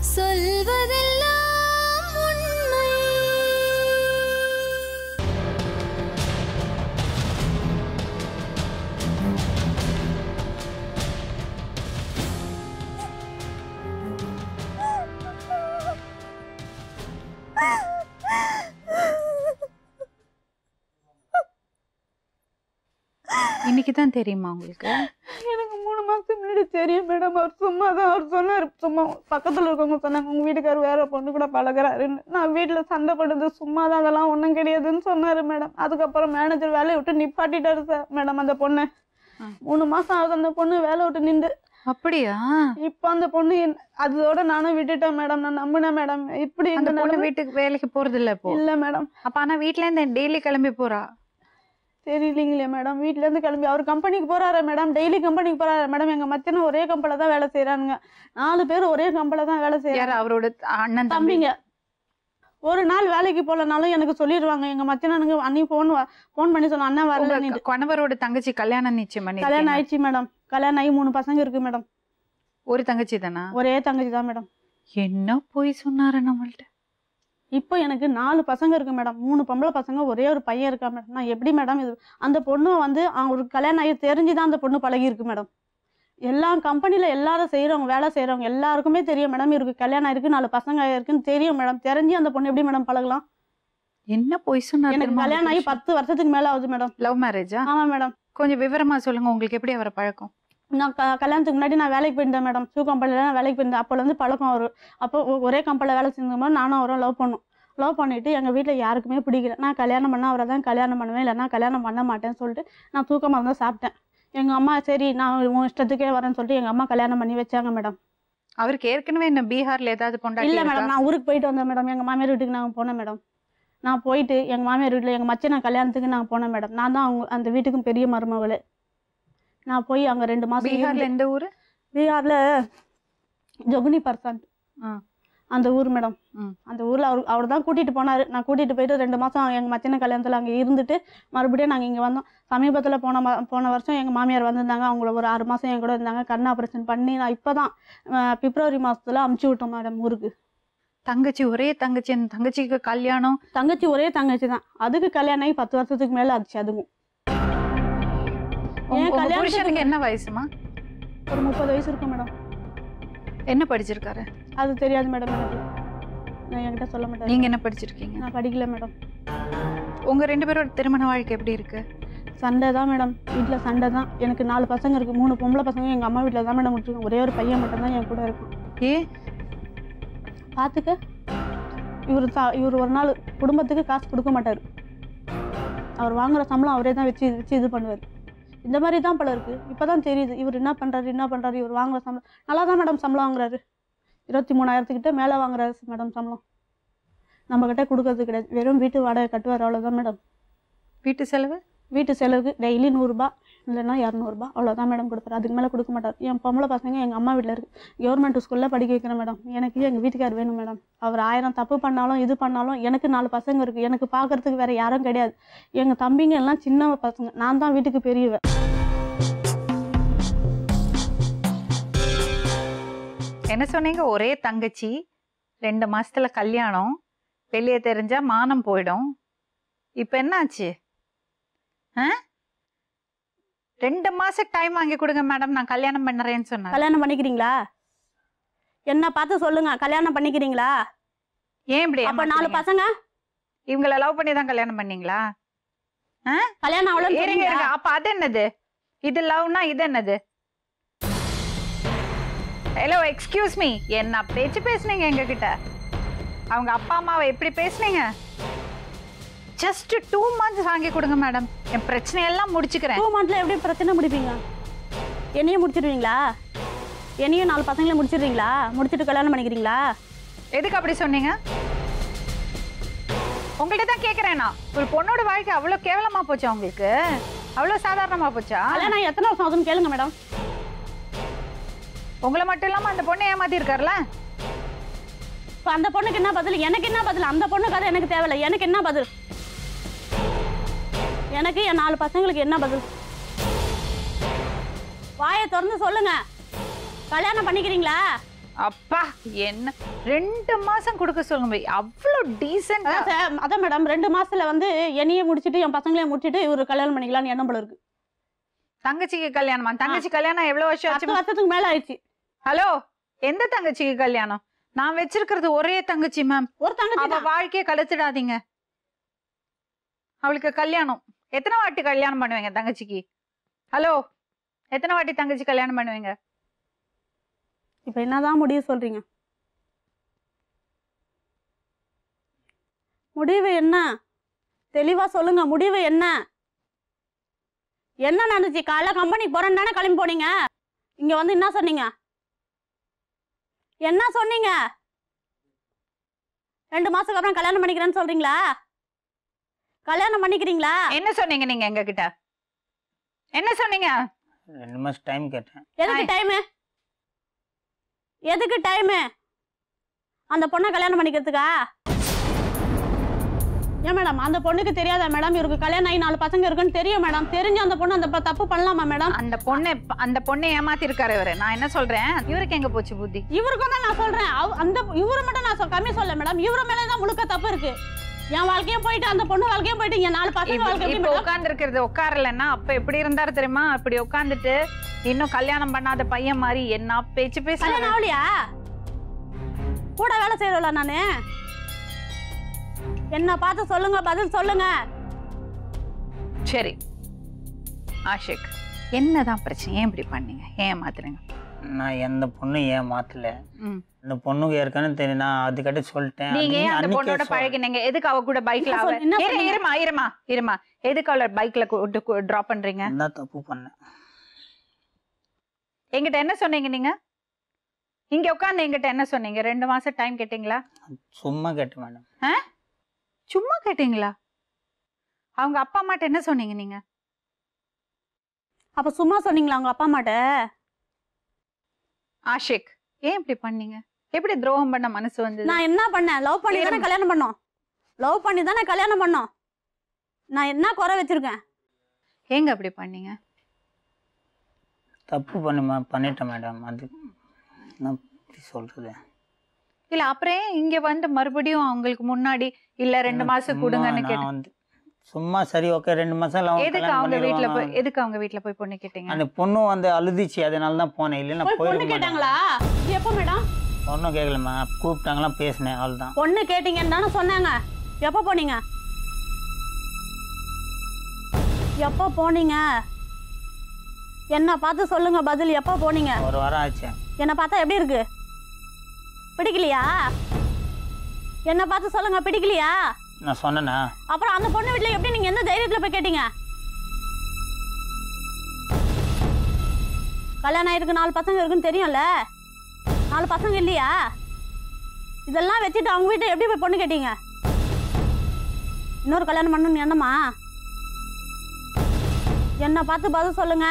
சொல்வதெல்லாம் உண்மை இன்னைக்கு தான் தெரியுமா உங்களுக்கு எனக்கு மூணு மாசத்துக்கு முன்னாடி தெரியும் மேடம் அவர் சும்மா தான் அவர் சொன்னார் சும்மா பக்கத்துல இருக்கவங்க சொன்னாங்க உங்க வீட்டுக்காரர் வேற பொண்ணு கூட பழகுறாருன்னு நான் வீட்டுல சண்டை போடுறது சும்மா தான் அதெல்லாம் ஒண்ணும் கிடையாதுன்னு சொன்னாரு மேடம் அதுக்கப்புறம் மேனேஜர் வேலையை விட்டு நிப்பாட்டிட்டாரு சார் மேடம் அந்த பொண்ணு ஆ. மூணு மாசம் ஆகுது அந்த பொண்ணு வேலை விட்டு நின்று அப்படியா இப்ப அந்த பொண்ணு என்- அதோட நானும் விட்டுட்டேன் மேடம் நான் நம்பினேன் மேடம் இப்படி அந்த இந்த பொண்ணு நிலைமை- வீட்டுக்கு வேலைக்கு போறது இல்ல இப்போ இல்ல மேடம் அப்ப ஆனா வீட்ல இருந்து டெய்லி கிளம்பி போறா தெரியலீங்களே மேடம் வீட்ல இருந்து கிளம்பி அவர் கம்பெனிக்கு போறாரு மேடம் டெய்லி கம்பெனிக்கு போறாரு மேடம் எங்க மச்சனும் ஒரே கம்பெனில தான் வேலை செய்யறானுங்க நாலு பேர் ஒரே கம்பெனில தான் வேலை செய்யறாங்க யார் அவரோட அண்ணன் தம்பி தம்பிங்க ஒரு நாள் வேலைக்கு போலனாலும் எனக்கு சொல்லிடுவாங்க எங்க மச்சனனுக்கு அன்னி போன் போன் பண்ணி சொல்லுவாங்க அண்ணன் வரல உங்க கணவரோட தங்கச்சி கல்யாணம் நிச்சயம் கல்யாணம் பண்ணி ஆயிடுச்சு மேடம் கல்யாணம் ஆகி மூணு பசங்க இருக்கு மேடம் ஒரு தங்கச்சி தானா ஒரே தங்கச்சி தான் மேடம் என்ன போய் சொன்னாரு நம்மள்ட்ட இப்போ எனக்கு நாலு பசங்க இருக்கு மேடம் மூணு பொம்பளை பசங்க ஒரே ஒரு பையன் இருக்கா மேடம் நான் எப்படி மேடம் இது அந்த பொண்ணு வந்து ஒரு கல்யாணம் ஆகி தெரிஞ்சுதான் அந்த பொண்ணு பழகி இருக்கு மேடம் எல்லா கம்பெனில எல்லாரும் செய்றவங்க வேலை செய்றவங்க எல்லாருக்குமே தெரியும் மேடம் இவருக்கு கல்யாணம் ஆயிருக்கு நாலு பசங்க இருக்குன்னு தெரியும் மேடம் தெரிஞ்சு அந்த பொண்ணு எப்படி மேடம் பழகலாம் என்ன போய் சொன்னாரு எனக்கு கல்யாணம் ஆகி பத்து வருஷத்துக்கு மேல ஆகுது மேடம் லவ் மேரேஜா ஆமா மேடம் கொஞ்சம் விவரமா சொல்லுங்க உங்களுக்கு எப்படி அவரை பழக்கம் நான் க- கல்யாணத்துக்கு முன்னாடி நான் வேலைக்கு போயிருந்தேன் மேடம் ஷூ கம்பெனில நான் வேலைக்கு போயிருந்தேன் அப்போல இருந்து பழக்கம் வரும் அப்போ ஒ- ஒரே கம்பெனியில் வேலை செஞ்சபோது நானும் அவரும் லவ் பண்ணோம் லவ் பண்ணிட்டு எங்கள் வீட்டில் யாருக்குமே பிடிக்கல நான் கல்யாணம் பண்ண அவரை தான் கல்யாணம் பண்ணுவேன் இல்லைன்னா கல்யாணம் பண்ண மாட்டேன்னு சொல்லிட்டு நான் தூக்கமாக இருந்தால் சாப்பிட்டேன் எங்கள் அம்மா சரி நான் உன் இஷ்டத்துக்கே வரேன்னு சொல்லிட்டு எங்கள் அம்மா கல்யாணம் பண்ணி வச்சாங்க மேடம் அவருக்கு ஏற்கனவே என்ன பீகார்ல ஏதாவது பொண்டாட்டி இல்லை இருக்கா? மேடம் நான் ஊருக்கு போயிட்டு வந்தேன் மேடம் எங்கள் மாமியார் வீட்டுக்கு நாங்கள் போனேன் மேடம் நான் போயிட்டு எங்கள் மாமியார் வீட்டில் எங்கள் மச்சன் கல்யாணத்துக்கு நான் போனேன் மேடம் நான் தான் அவங்க அந்த வீட்டுக்கும் பெரிய மருமகளே நான் போய் அங்கே ரெண்டு மாதம் பீகார்ல எந்த ஊரு பீகார்ல ஜொகுனி பர்சன்ட் ஆ. அந்த ஊர் மேடம் ம். அந்த ஊர்ல அவர் அவர் தான் கூட்டிட்டு போனாரு நான் கூட்டிட்டு போயிட்டு ரெண்டு மாசம் எங்க மச்சின கல்யாணத்துல அங்க இருந்துட்டு மறுபடியும் நாங்க இங்க வந்தோம் சமீபத்துல போன மா- போன வருஷம் எங்க மாமியார் வந்திருந்தாங்க அவங்கள ஒரு ஆறு மாசம் என் கூட இருந்தாங்க கண் ஆபரேஷன் பண்ணி நான் இப்பதான் அஹ், பிப்ரவரி மாசத்துல அமுச்சு விட்டோம் மேடம் ஊருக்கு தங்கச்சி ஒரே தங்கச்சி அந்த தங்கச்சிக்கு கல்யாணம் தங்கச்சி ஒரே தங்கச்சி தான் அதுக்கு கல்யாணம் ஆகி பத்து வருஷத்துக்கு மேல ஆச்சு அதுவும் உங்க- உங்க கல்யாணத்துக்கு புருஷனுக்கு என்ன வயசுமா ஒரு முப்பது வயசு இருக்கும் மேடம் என்ன படிச்சிருக்காரு அது தெரியாது மேடம் எனக்கு நான் என்கிட்ட சொல்ல மாட்டேன் நீங்க என்ன படிச்சிருக்கீங்க நான் படிக்கல மேடம் உங்க ரெண்டு பேரோட திருமண வாழ்க்கை எப்படி இருக்கு சண்டை தான் மேடம் வீட்டில் சண்டை தான் எனக்கு நாலு பசங்க இருக்குது மூணு பொம்பளை பசங்க எங்கள் அம்மா வீட்டில் தான் மேடம் முடிச்சிருக்கோம் ஒரே ஒரு பையன் மட்டும் தான் என் கூட இருக்கும் ஏ பார்த்துக்க இவர் சா இவர் ஒரு நாள் குடும்பத்துக்கு காசு கொடுக்க மாட்டார் அவர் வாங்குற சம்பளம் அவரே தான் வச்சு வச்சு இது பண்ணுவார் இந்த மாதிரி தான் பல இருக்குது இப்போ தான் தெரியுது இவர் என்ன பண்ணுறாரு என்ன பண்ணுறாரு இவர் வாங்குற சம்பளம் நல்லா தான் மேடம் சம்பளம் வாங்குறாரு இருபத்தி மூணாயிரத்துக்கிட்ட மேலே வாங்குறாரு மேடம் சம்பளம் நம்மக்கிட்ட கொடுக்கறது கிடையாது வெறும் வீட்டு வாடகை கட்டுவார் அவ்வளோதான் மேடம் வீட்டு செலவு வீட்டு செலவுக்கு டெய்லி நூறுரூபா இல்லைன்னா இரநூறுபா அவ்வளோதான் மேடம் கொடுப்பாரு அதுக்கு மேலே கொடுக்க மாட்டார் என் பொம்பளை பசங்க எங்கள் அம்மா வீட்டில் இருக்கு கவர்மெண்ட் ஸ்கூலில் படிக்க வைக்கிறேன் மேடம் எனக்கு எங்கள் வீட்டுக்கார் வேணும் மேடம் அவர் ஆயிரம் தப்பு பண்ணாலும் இது பண்ணாலும் எனக்கு நாலு பசங்க இருக்குது எனக்கு பார்க்கறதுக்கு வேறு யாரும் கிடையாது எங்கள் தம்பிங்க எல்லாம் சின்ன பசங்க நான் தான் வீட்டுக்கு பெரியவ என்ன சொன்னீங்க ஒரே தங்கச்சி ரெண்டு மாசத்துல கல்யாணம் வெளியே தெரிஞ்சா மானம் போயிடும் இப்ப என்னாச்சு ஆ? ரெண்டு மாசம் டைம் வாங்கி கொடுங்க மேடம் நான் கல்யாணம் பண்ணுறேன்னு சொன்னேன் கல்யாணம் பண்ணிக்கிறீங்களா என்ன பார்த்து சொல்லுங்க கல்யாணம் பண்ணிக்கிறீங்களா ஏன் இப்படி அப்போ நாலு ஏமாத்துறீங்க? பசங்க இவங்கள லவ் பண்ணி தான் கல்யாணம் பண்ணீங்களா கல்யாணம் அவ்வளோ இருங்க இருங்க அப்ப அது என்னது இது லவ்னா இது என்னது ஹலோ எக்ஸ்கியூஸ் மீ என்ன பேச்சு பேசுனீங்க எங்க கிட்ட அவங்க அப்பா அம்மாவை எப்படி பேசுனீங்க ஜஸ்ட் டூ மந்த்ஸ் வாங்கி கொடுங்க மேடம் என் பிரச்சனையெல்லாம் முடிச்சுக்கிறேன் டூ மந்த்ல எப்படி பிரச்சனை முடிப்பீங்க என்னையும் முடிச்சிடுவீங்களா என்னையும் நாலு பசங்களையும் முடிச்சிடுவீங்களா முடிச்சிட்டு கல்யாணம் பண்ணிக்கிறீங்களா எதுக்கு அப்படி சொன்னீங்க உங்கள்கிட்ட தான் கேட்குறேன் நான் ஒரு பொண்ணோட வாழ்க்கை அவ்வளோ கேவலமா போச்சா உங்களுக்கு அவ்வளோ சாதாரணமா போச்சா கல்யாணம் ஆகி எத்தனை வருஷம் ஆகுதுன்னு கேளுங்க மேடம் உங்களை மட்டும் இல்லாம அந்த பொண்ணை ஏமாத்தி இருக்காருல்ல இப்போ அந்த பொண்ணுக்கு என்ன பதில் எனக்கு என்ன பதில் அந்த பொண்ணு கதை எனக்கு தேவையில்லை எனக்கு என்ன பதில் எனக்கு என் நாலு பசங்களுக்கு என்ன பதில் வாயை திறந்து சொல்லுங்க கல்யாணம் பண்ணிக்கிறீங்களா அப்பா என்ன ரெண்டு மாசம் கொடுக்க சொல்லுங்க அவ்வளோ டீசெண்டா அதான் சார், அதான் மேடம் ரெண்டு மாசத்துல வந்து என்னையே முடிச்சிட்டு என் பசங்களையும் முடிச்சிட்டு இவர் கல்யாணம் பண்ணிக்கலாம்னு எண்ணம் போல இருக்கு தங்கச்சிக்கு கல்யாணமா தங்கச்சி கல்யாணம் எவ்வளவு வருஷம் பத்து ஆச்சு வருஷத்துக்கு மேல ஆயிடுச்சு ஹலோ எந்த தங்கச்சிக்கு கல்யாணம் நான் வச்சிருக்கிறது ஒரே தங்கச்சி மேம் ஒரு தங்கச்சி அவ தான். வாழ்க்கைய கழுத்துடாதீங்க அவளுக்கு கல்யாணம் எத்தனை வாட்டி கல்யாணம் பண்ணுவீங்க தங்கச்சிக்கு ஹலோ எத்தனை வாட்டி தங்கச்சி கல்யாணம் பண்ணுவீங்க இப்ப என்னதான் முடிவு சொல்றீங்க முடிவு என்ன தெளிவா சொல்லுங்க முடிவு என்ன என்ன நடந்துச்சு காலைல கம்பெனிக்கு போறேன்னு தானே கிளம்பி போனீங்க இங்க வந்து என்ன சொன்னீங்க என்ன சொன்னீங்க ரெண்டு மாசத்துக்கு அப்புறம் கல்யாணம் பண்ணிக்கிறேன்னு சொல்றீங்களா கல்யாணம் பண்ணிக்கிறீங்களா என்ன சொன்னீங்க நீங்க எங்க கிட்ட என்ன சொன்னீங்க ரெண்டு மாதம் டைம் கேட்டேன் எதுக்கு டைமு எதுக்கு டைமு அந்த பொண்ணை கல்யாணம் பண்ணிக்கிறதுக்கா ஏன் மேடம் அந்த பொண்ணுக்கு தெரியாதா மேடம் இவருக்கு கல்யாணம் ஆகி நாலு பசங்க இருக்குன்னு தெரியும் மேடம் தெரிஞ்சு அந்த பொண்ணு அந்த ப- தப்பு பண்ணலாமா மேடம் அந்த பொண்ணை அந்த பொண்ணை ஏமாத்தி இருக்காரு இவரு நான் என்ன சொல்றேன் இவருக்கு எங்க போச்சு புத்தி இவருக்கும் தான் நான் சொல்றேன் அவ- அந்த இவரை மட்டும் நான் சொல் கம்மி சொல்ல மேடம் இவரு மேலே தான் முழுக்க தப்பு இருக்கு என் வாழ்க்கையும் போயிட்டு அந்த பொண்ணு வாழ்க்கையும் போயிட்டு இங்க நாலு பசங்க வாழ்க்கை எப்படி இப்ப மேடம்? உட்கார்ந்து இருக்கிறது உட்காரலன்னா அப்ப எப்படி இருந்தாரு தெரியுமா இப்படி உட்கார்ந்துட்டு இன்னும் கல்யாணம் பண்ணாத பையன் மாதிரி என்ன பேச்சு பேசுறாரு கல்யாணம் ஆகலையா கூட வேலை செய்யறல நானு என்ன பார்த்து சொல்லுங்க பதில் சொல்லுங்க சரி ஆஷிக் என்னதான் பிரச்சனை ஏன் இப்படி பண்ணீங்க ஏன் மாத்துறீங்க நான் எந்த பொண்ணும் ஏன் மாற்றல ம். இந்த பொண்ணுக்கு ஏற்கனவே தெரியும் நான் அதுக்கிட்ட சொல்லிட்டேன் நீங்க ஏன் அந்த அன்னைக்கே பொண்ணோட சொன்னேன். பழகினீங்க எதுக்கு அவ கூட பைக்ல என்ன அவ சொல்- என்ன இரு, சொன்னீங்க? இருமா இருமா இருமா எதுக்கு அவள பைக்ல டிராப் பண்றீங்க நான் தப்பு பண்ணேன் என்கிட்ட என்ன சொன்னீங்க நீங்க இங்க உட்கார்ந்து என்கிட்ட என்ன சொன்னீங்க ரெண்டு மாசம் டைம் கேட்டீங்களா சும்மா கேட்டேன் மேடம் சும்மா கேட்டீங்களா அவங்க அப்பா அம்மாட்ட என்ன சொன்னீங்க நீங்க அப்ப சும்மா சொன்னீங்களா உங்க அப்பா அம்மாட்ட ஆஷிக் ஏன் இப்படி பண்ணீங்க எப்படி துரோகம் பண்ண மனசு வந்தது நான் என்ன பண்ணேன் லவ் பண்ணி தானே இருங்க. கல்யாணம் பண்ணோம் லவ் பண்ணி தானே கல்யாணம் பண்ணோம் நான் என்ன குறை வச்சிருக்கேன் ஏங்க அப்படி பண்ணீங்க தப்பு பண்ணுமா பண்ணிட்டேன் மேடம் அது நான் எப்படி சொல்றது இல்ல அப்புறம் ஏன் இங்க வந்து மறுபடியும் அவங்களுக்கு முன்னாடி இல்ல ரெண்டு மாசம் சும்மா கொடுங்கன்னு நான் கேட்டு வந்து சும்மா சரி ஓகே ரெண்டு மாசம் எல்லாம் எதுக்கு கல்யாணம் அவங்க வீட்ல போய் பண்ணிடுவாங்க. எதுக்கு அவங்க வீட்ல போய் பொண்ணு கேட்டீங்க அந்த பொண்ணும் வந்து அழுதுச்சு அதனால தான் போனேன் இல்லைன்னா போய் பொண்ணு போயிருக்க கேட்டாங்களா மாட்டேன் இது எப்போ மேடம் ஒன்றும் கேட்கலம்மா கூப்பிட்டாங்களாம் பேசினேன் அவ்வளோதான் பொண்ணு கேட்டீங்கன்னு தானே சொன்னாங்க எப்போ போனீங்க எப்போ போனீங்க என்ன பார்த்து சொல்லுங்க பதில் எப்போ போனீங்க ஒரு வாரம் ஆச்சு என்னை பார்த்தா எப்படி இருக்கு பிடிக்கலையா என்னை பார்த்து சொல்லுங்க பிடிக்கலையா நான் சொன்னேனா அப்புறம் அந்த பொண்ணு வீட்ல எப்படி நீங்க எந்த தைரியத்துல போய் கேட்டீங்க கல்யாணம் ஆயிருக்கு நாலு பசங்க இருக்குன்னு தெரியும்ல நாலு பசங்க இல்லையா இதெல்லாம் வச்சுட்டு அவங்க வீட்டை எப்படி போய் பொண்ணு கேட்டீங்க இன்னொரு கல்யாணம் பண்ணணும்னு என்னம்மா என்னை பார்த்து பதில் சொல்லுங்க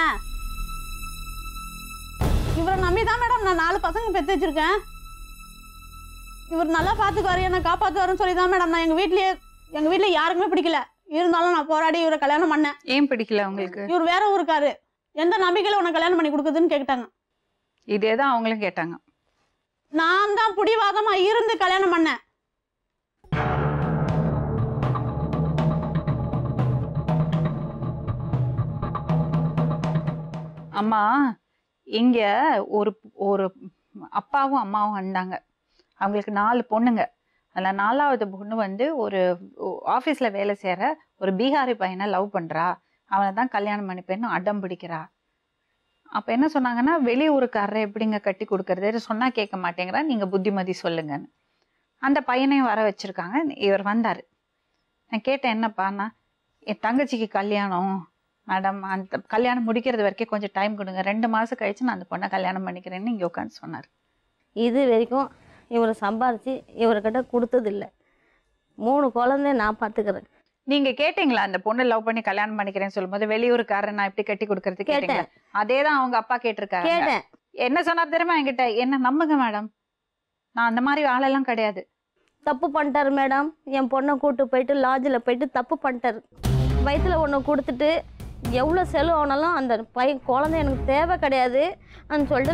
இவரை நம்பி தான் மேடம் நான் நாலு பசங்க பெற்று வச்சிருக்கேன் இவர் நல்லா பார்த்துக்குவாரு என்னை காப்பாற்றுவாருன்னு சொல்லி தான் மேடம் நான் எங்கள் வீட்லயே எங்கள் வீட்டில் யாருக்குமே பிடிக்கல இருந்தாலும் நான் போராடி இவரை கல்யாணம் பண்ணேன் ஏன் பிடிக்கல உங்களுக்கு இவர் வேற ஊருக்காரு எந்த நம்பிக்கையில் உனக்கு கல்யாணம் பண்ணி கொடுக்குதுன்னு கேட்டாங்க இதே தான் அவங்களும் கேட்டாங்க நான் தான் புடிவாதமா இருந்து கல்யாணம் பண்ணேன் அம்மா இங்க ஒரு ஒரு அப்பாவும் அம்மாவும் வந்தாங்க அவங்களுக்கு நாலு பொண்ணுங்க அதில் நாலாவது பொண்ணு வந்து ஒரு ஆஃபீஸில் வேலை செய்கிற ஒரு பீகாரி பையனை லவ் பண்ணுறா அவனை தான் கல்யாணம் பண்ணிப்பேன்னு அடம் பிடிக்கிறா அப்போ என்ன சொன்னாங்கன்னா வெளியூருக்காரரை எப்படிங்க கட்டி கொடுக்கறது சொன்னால் கேட்க மாட்டேங்கிறா நீங்கள் புத்திமதி சொல்லுங்கன்னு அந்த பையனையும் வர வச்சுருக்காங்க இவர் வந்தார் நான் கேட்டேன் என்னப்பான்னா என் தங்கச்சிக்கு கல்யாணம் மேடம் அந்த கல்யாணம் முடிக்கிறது வரைக்கும் கொஞ்சம் டைம் கொடுங்க ரெண்டு மாதம் கழிச்சு நான் அந்த பொண்ணை கல்யாணம் பண்ணிக்கிறேன்னு இங்கே உட்காந்து சொன்னார் இது வரைக்கும் இவர் சம்பாரித்து இவர்கிட்ட கொடுத்ததில்ல மூணு குழந்தைய நான் பார்த்துக்கிறேன் நீங்கள் கேட்டிங்களா அந்த பொண்ணை லவ் பண்ணி கல்யாணம் பண்ணிக்கிறேன்னு சொல்லும்போது வெளியூருக்காரர் நான் எப்படி கட்டி கொடுக்கறது கேட்டீங்களா கேட்டேன் அதே தான் அவங்க அப்பா கேட்டிருக்காரு கேட்டேன் என்ன சொன்னார் தெரியுமா என்கிட்ட என்ன நம்புங்க மேடம் நான் அந்த மாதிரி ஆளெல்லாம் கிடையாது தப்பு பண்ணிட்டாரு மேடம் என் பொண்ணை கூட்டு போயிட்டு லாட்ஜில் போயிட்டு தப்பு பண்ணிட்டாரு வயிற்றுல ஒன்று கொடுத்துட்டு எவ்வளோ செலவு ஆனாலும் அந்த பையன் குழந்தை எனக்கு தேவை கிடையாது அப்படின்னு சொல்லிட்டு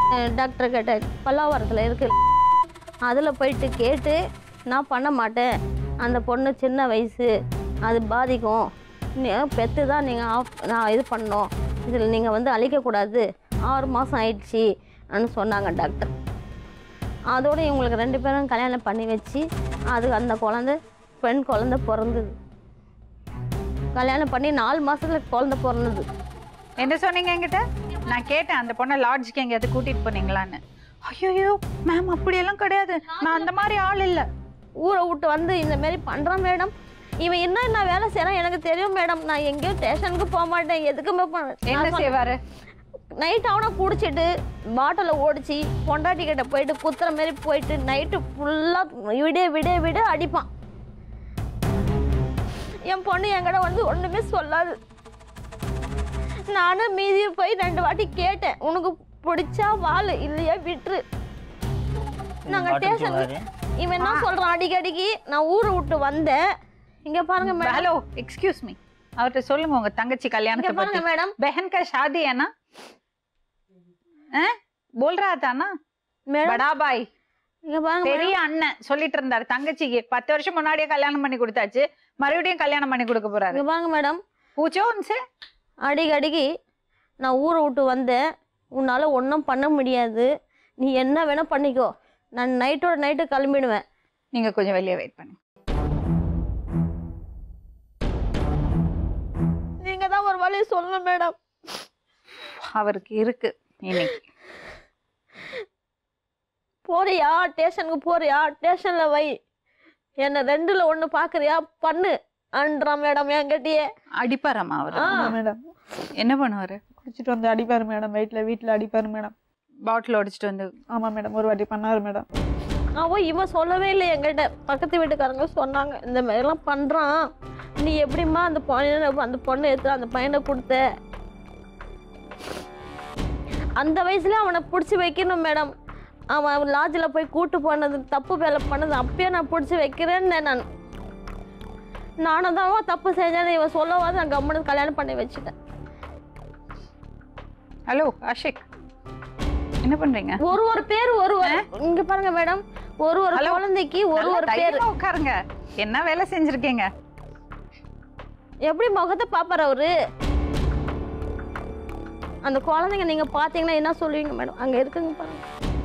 டாக்டர் கிட்ட பல்லாவரத்தில் இருக்குது அதில் போயிட்டு கேட்டு நான் பண்ண மாட்டேன் அந்த பொண்ணு சின்ன வயசு அது பாதிக்கும் நீ பெற்று தான் நீங்கள் ஆஃப் நான் இது பண்ணோம் இதில் நீங்கள் வந்து அழிக்கக்கூடாது ஆறு மாதம் ஆயிடுச்சு ன்னு சொன்னாங்க டாக்டர் அதோடு இவங்களுக்கு ரெண்டு பேரும் கல்யாணம் பண்ணி வச்சு அது அந்த குழந்தை பெண் குழந்தை பிறந்தது கல்யாணம் பண்ணி நாலு மாசத்துல குழந்தை பிறந்தது என்ன சொன்னீங்க என்கிட்ட நான் கேட்டேன் அந்த பொண்ணை லாட்ஜுக்கு எங்கேயாவது கூட்டிட்டு போனீங்களான்னு ஐயோ மேம் அப்படியெல்லாம் கிடையாது நான் அந்த மாதிரி ஆள் இல்லை ஊரை விட்டு வந்து இந்த மாதிரி பண்ணுறான் மேடம் இவன் என்ன நான் வேலை செய்கிறான் எனக்கு தெரியும் மேடம் நான் எங்கேயும் ஸ்டேஷனுக்கு போக மாட்டேன் எதுக்குமே என்ன செய்வாரு நைட் அவனை குடிச்சிட்டு பாட்டிலை ஓடிச்சு பொண்டாட்டி கிட்ட போயிட்டு குத்துற மாதிரி போயிட்டு நைட்டு ஃபுல்லாக விட விட விட அடிப்பான் என் பொண்ணு என்கிட்ட வந்து ஒன்றுமே சொல்லாது நானும் மீதி போய் ரெண்டு வாட்டி கேட்டேன் உனக்கு பிடிச்சா வாழு இல்லையா விட்டுரு நாங்கள் பாட்டு ஸ்டேஷனுக்கு சொல்றாரு. இவன் என்ன சொல்கிறான் அடிக்கடிக்கு நான் ஊரை விட்டு வந்தேன் இங்கே பாருங்க மேடம் ஹலோ எக்ஸ்கியூஸ் மீ அவர்கிட்ட சொல்லுங்க உங்க தங்கச்சி இங்கே கல்யாணத்தை பாருங்க பத்தி மேடம் बहन का शादी है ना हैं? बोल रहा था ना மேடம் बड़ा भाई இங்கே பாருங்க மேடம். பெரிய அண்ணன் சொல்லிட்டு இருந்தாரு தங்கச்சிக்கு பத்து வருஷம் முன்னாடியே கல்யாணம் பண்ணி கொடுத்தாச்சு மறுபடியும் கல்யாணம் பண்ணி கொடுக்க போறாரு இங்கே பாருங்க மேடம் பூச்சோ உன்சே அடிக்கடிக்கு நான் ஊரை விட்டு வந்தேன் உன்னால் ஒன்றும் பண்ண முடியாது நீ என்ன வேணால் பண்ணிக்கோ நான் நைட்டோட நைட்டு கிளம்பிடுவேன் நீங்க கொஞ்சம் வெளியே வெயிட் பண்ணுங்க நீங்கள் தான் ஒரு வழி சொல்லணும் மேடம் அவருக்கு இருக்கு இன்னைக்கு போறியா ஸ்டேஷனுக்கு போறியா ஸ்டேஷனில் வை என்னை ரெண்டில் ஒன்று பார்க்குறியா பண்ணு அன்றான் மேடம் என்கிட்டயே அடிப்பாராமா அவரு ஆ மேடம் என்ன பண்ணுவாரு குடிச்சிட்டு வந்து அடிப்பாரு மேடம் வீட்டில் வீட்டில் அடிப்பாரு மேடம் பாட்டில் உடைச்சிட்டு வந்து ஆமாம் மேடம் ஒரு வாட்டி பண்ணாரு மேடம் அவன் இவன் சொல்லவே இல்லை என்கிட்ட பக்கத்து வீட்டுக்காரங்க சொன்னாங்க இந்த மாதிரிலாம் பண்ணுறான் நீ எப்படிம்மா அந்த பையனை அந்த பொண்ணை எடுத்து அந்த பையனை கொடுத்த அந்த வயசுல அவனை பிடிச்சி வைக்கணும் மேடம் அவன் லாட்ஜில் போய் கூட்டு போனது தப்பு வேலை பண்ணது அப்பயே நான் பிடிச்சி வைக்கிறேன்னு நான் நானும் தான் தப்பு செஞ்சேன்னு இவன் சொல்லவாது நான் கம்முனு கல்யாணம் பண்ணி வச்சுட்டேன் ஹலோ ஆஷிக் என்ன பண்றீங்க ஒரு ஒரு பேர் ஒரு ஒரு இங்க பாருங்க மேடம் ஒரு ஒரு Hello? குழந்தைக்கு ஒரு நல்லா ஒரு பேர் தைரியமா உட்காருங்க என்ன வேலை செஞ்சிருக்கீங்க எப்படி முகத்தை பாப்பாரு அவரு அந்த குழந்தைங்க நீங்க பாத்தீங்கன்னா என்ன சொல்லுவீங்க மேடம் அங்க இருக்குங்க பாருங்க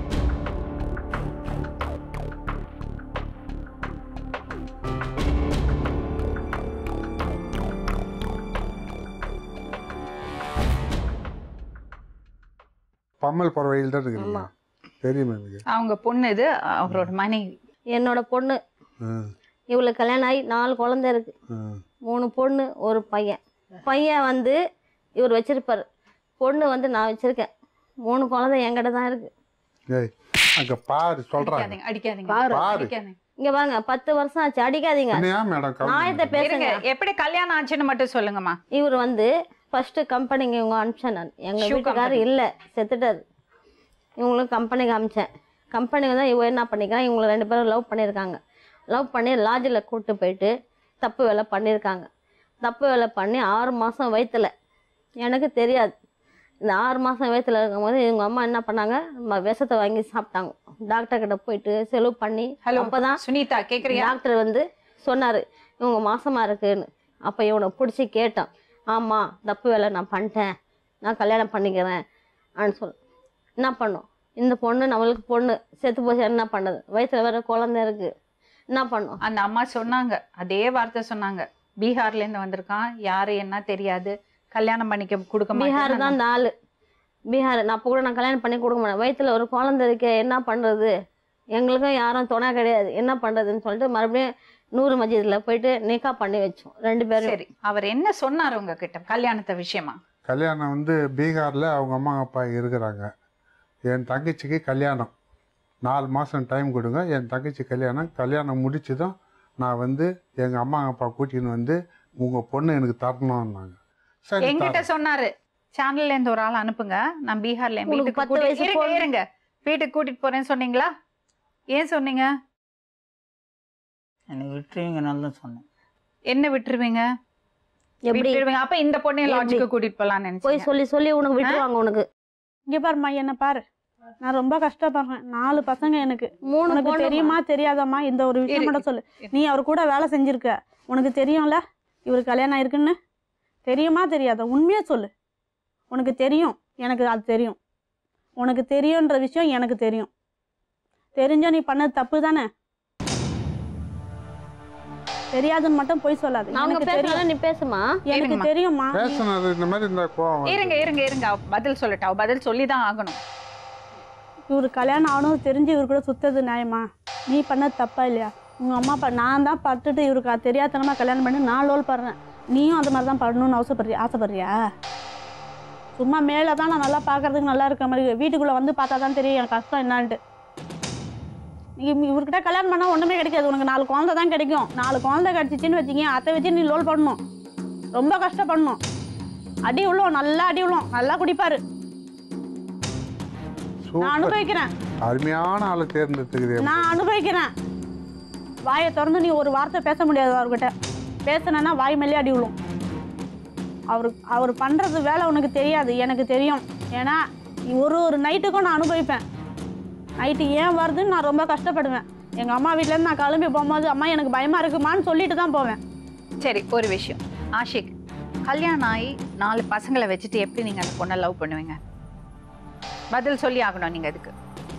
பம்மல் போகிற வழியில் தான் இருக்கிறீங்க தெரியும் எனக்கு அவங்க பொண்ணு இது அவரோட மனைவி என்னோட பொண்ணு ஆ, இவளுக்கு கல்யாணம் ஆகி நாலு குழந்தை இருக்கு ஆ. மூணு பொண்ணு ஒரு பையன் பையன் வந்து இவர் வச்சிருப்பாரு பொண்ணு வந்து நான் வச்சிருக்கேன் மூணு குழந்தை என்கிட்ட தான் இருக்கு ஏய் அங்கே பாரு சொல்கிறாங்க அடிக்காதீங்க அடிக்காதீங்க பாரு. அடிக்காதீங்க இங்க பாருங்க பத்து வருஷம் ஆச்சு அடிக்காதீங்க என்னையா மேடம் நாயத்தை கவலை இருங்க பேசுங்க எப்படி கல்யாணம் ஆச்சுன்னு மட்டும் சொல்லுங்கம்மா இவர் வந்து ஃபர்ஸ்ட் கம்பெனிக்கு இவங்க அனுப்பிச்சேன் நான் எங்கள் Shoe வீட்டுக்காரர் company. இல்லை செத்துட்டாரு இவங்களும் கம்பெனிக்கு அனுப்பிச்சேன் கம்பெனிக்கு தான் இவன் என்ன பண்ணிக்கிறான் இவங்களை ரெண்டு பேரும் லவ் பண்ணியிருக்காங்க லவ் பண்ணி லாட்ஜில் கூட்டு போயிட்டு தப்பு வேலை பண்ணியிருக்காங்க தப்பு வேலை பண்ணி ஆறு மாதம் வயித்துல எனக்கு தெரியாது இந்த ஆறு மாதம் வயித்துல இருக்கும்போது இவங்க அம்மா என்ன பண்ணாங்க ம- விஷத்தை வாங்கி சாப்பிட்டாங்க டாக்டர் கிட்ட போயிட்டு செலவு பண்ணி ஹலோ அப்பதான் சுனிதா கேக்குறியா டாக்டர் வந்து சொன்னார் இவங்க மாசமா இருக்குன்னு அப்போ இவனை பிடிச்சி கேட்டான் ஆமாம் தப்பு வேலை நான் பண்ணிட்டேன் நான் கல்யாணம் பண்ணிக்கிறேன் அப்படின்னு சொல் என்ன பண்ணோம் இந்த பொண்ணு நம்மளுக்கு பொண்ணு செத்து போச்சு என்ன பண்ணது வயிற்றுல வேற குழந்தை இருக்கு என்ன பண்ணோம் அந்த அம்மா சொன்னாங்க அதே வார்த்தை சொன்னாங்க பீகார்ல இருந்து வந்திருக்கான் யாரு என்ன தெரியாது கல்யாணம் பண்ணிக்க கொடுக்க பீகார் மாட்டேன்னு தான் இந்த ஆளு பீகார் நான் அப்போ கூட நான் கல்யாணம் பண்ணி கொடுக்க மாட்டேன் வயிற்றுல ஒரு குழந்தை இருக்கே என்ன பண்ணுறது எங்களுக்கும் யாரும் துணை கிடையாது என்ன பண்ணுறதுன்னு சொல்லிட்டு மறுபடியும் நூறு மஜிதில் போயிட்டு நிக்கா பண்ணி வச்சோம் ரெண்டு பேரும் சரி அவர் என்ன சொன்னார் உங்ககிட்ட கல்யாணத்தை விஷயமா கல்யாணம் வந்து பீகாரில் அவங்க அம்மா அப்பா இருக்கிறாங்க என் தங்கச்சிக்கு கல்யாணம் நாலு மாதம் டைம் கொடுங்க என் தங்கச்சி கல்யாணம் கல்யாணம் முடிச்சதும் நான் வந்து எங்கள் அம்மா அப்பா கூட்டின்னு வந்து உங்கள் பொண்ணு எனக்கு தரணும்னாங்க சரி என்கிட்ட தரேன். சொன்னாரு சேனல்ல இருந்து ஒரு ஆள் அனுப்புங்க நான் பீகார்ல என் உங்களுக்கு வீட்டுக்கு பத்து கூட்டிட்டு- வயசு இருங்க, பொண்ணு. இருங்க வீட்டுக்கு கூட்டிட்டு போறேன்னு சொன்னீங்களா ஏன் சொன்னீங்க என்னை விட்டுருவீங்கனால தான் சொன்னேன் என்ன விட்டுருவீங்க எப்படி விட்டுருவீங்க அப்ப இந்த பொண்ணையும் எப்படி? லாட்ஜுக்கு கூட்டிட்டு போலாம்னு போய் நினைச்சீங்க சொல்லி சொல்லி உனக்கு விட்டுருவாங்க உனக்கு இங்கே பாரும்மா என்ன பாரு நான் ரொம்ப கஷ்டப்படுறேன் நாலு பசங்க எனக்கு மூணு உனக்கு பொண்ணு தெரியுமா தெரியாதம்மா இந்த ஒரு விஷயம் இரு, மட்டும் சொல்லு இரு. நீ அவர் கூட வேலை செஞ்சிருக்க உனக்கு தெரியும்ல இவருக்கு கல்யாணம் இருக்குன்னு தெரியுமா தெரியாதா உண்மையா சொல்லு உனக்கு தெரியும் எனக்கு அது தெரியும் உனக்கு தெரியுன்ற விஷயம் எனக்கு தெரியும் தெரிஞ்சா நீ பண்ணது தப்பு தானே தெரியாதுன்னு மட்டும் போய் சொல்லாது அவங்க எனக்கு பேசுறத தெரியும் நீ பேசுமா எனக்கு இருங்கம்மா. தெரியும்மா பேசுனது இந்த மாதிரி இந்த கோவம் வருது. இருங்க இருங்க இருங்க அவ பதில் சொல்லட்டா அவ பதில் சொல்லி தான் ஆகணும் இவரு கல்யாணம் ஆகணும் தெரிஞ்சு இவர் கூட சுத்தது நியாயமா நீ பண்ணது தப்பா இல்லையா உங்கள் அம்மா அப்பா நான் தான் பட்டுட்டு இவருக்கு அது தெரியாதனமா கல்யாணம் பண்ணி நான் லோல் படுறேன் நீயும் அந்த மாதிரி தான் பண்ணணும்னு அவசரப்படுறியா ஆசைப்படுறியா சும்மா மேலே தான் நான் நல்லா பார்க்கறதுக்கு நல்லா இருக்க மாதிரி இருக்கு. வீட்டுக்குள்ளே வந்து பார்த்தா தான் தெரியும் என் கஷ்டம் என்னான்ட்டு நீ இவர்கிட்ட கல்யாணம் பண்ணால் ஒன்றுமே கிடைக்காது உனக்கு நாலு குழந்தை தான் கிடைக்கும் நாலு குழந்தை கிடச்சிச்சின்னு வச்சிங்க அதை வச்சு நீ லோல் பண்ணணும் ரொம்ப கஷ்டப்படணும் அடி உள்ளோம் நல்லா அடி உள்ளோம் நல்லா குடிப்பாரு நான் சூப்பர் அனுபவிக்கிறேன் அருமையான ஆளை தேர்ந்தெடுத்துக்கிறேன் நான் அனுபவிக்கிறேன் வாயை திறந்து நீ ஒரு வார்த்தை பேச முடியாது அவர்கிட்ட பேசுனேன்னா வாய் மேலே அடி விழும் அவர் அவர் பண்ணுறது வேலை உனக்கு தெரியாது எனக்கு தெரியும் ஏன்னா ஒரு ஒரு நைட்டுக்கும் நான் அனுபவிப்பேன் நைட்டு ஏன் வருதுன்னு நான் ரொம்ப கஷ்டப்படுவேன் எங்கள் அம்மா வீட்டிலேருந்து நான் கிளம்பி போகும்போது அம்மா எனக்கு பயமாக இருக்குமான்னு சொல்லிட்டு தான் போவேன் சரி ஒரு விஷயம் ஆஷிக் கல்யாணம் ஆகி நாலு பசங்களை வச்சுட்டு எப்படி நீங்க அந்த பொண்ணை லவ் பண்ணுவீங்க பதில் சொல்லி ஆகணும் நீங்க அதுக்கு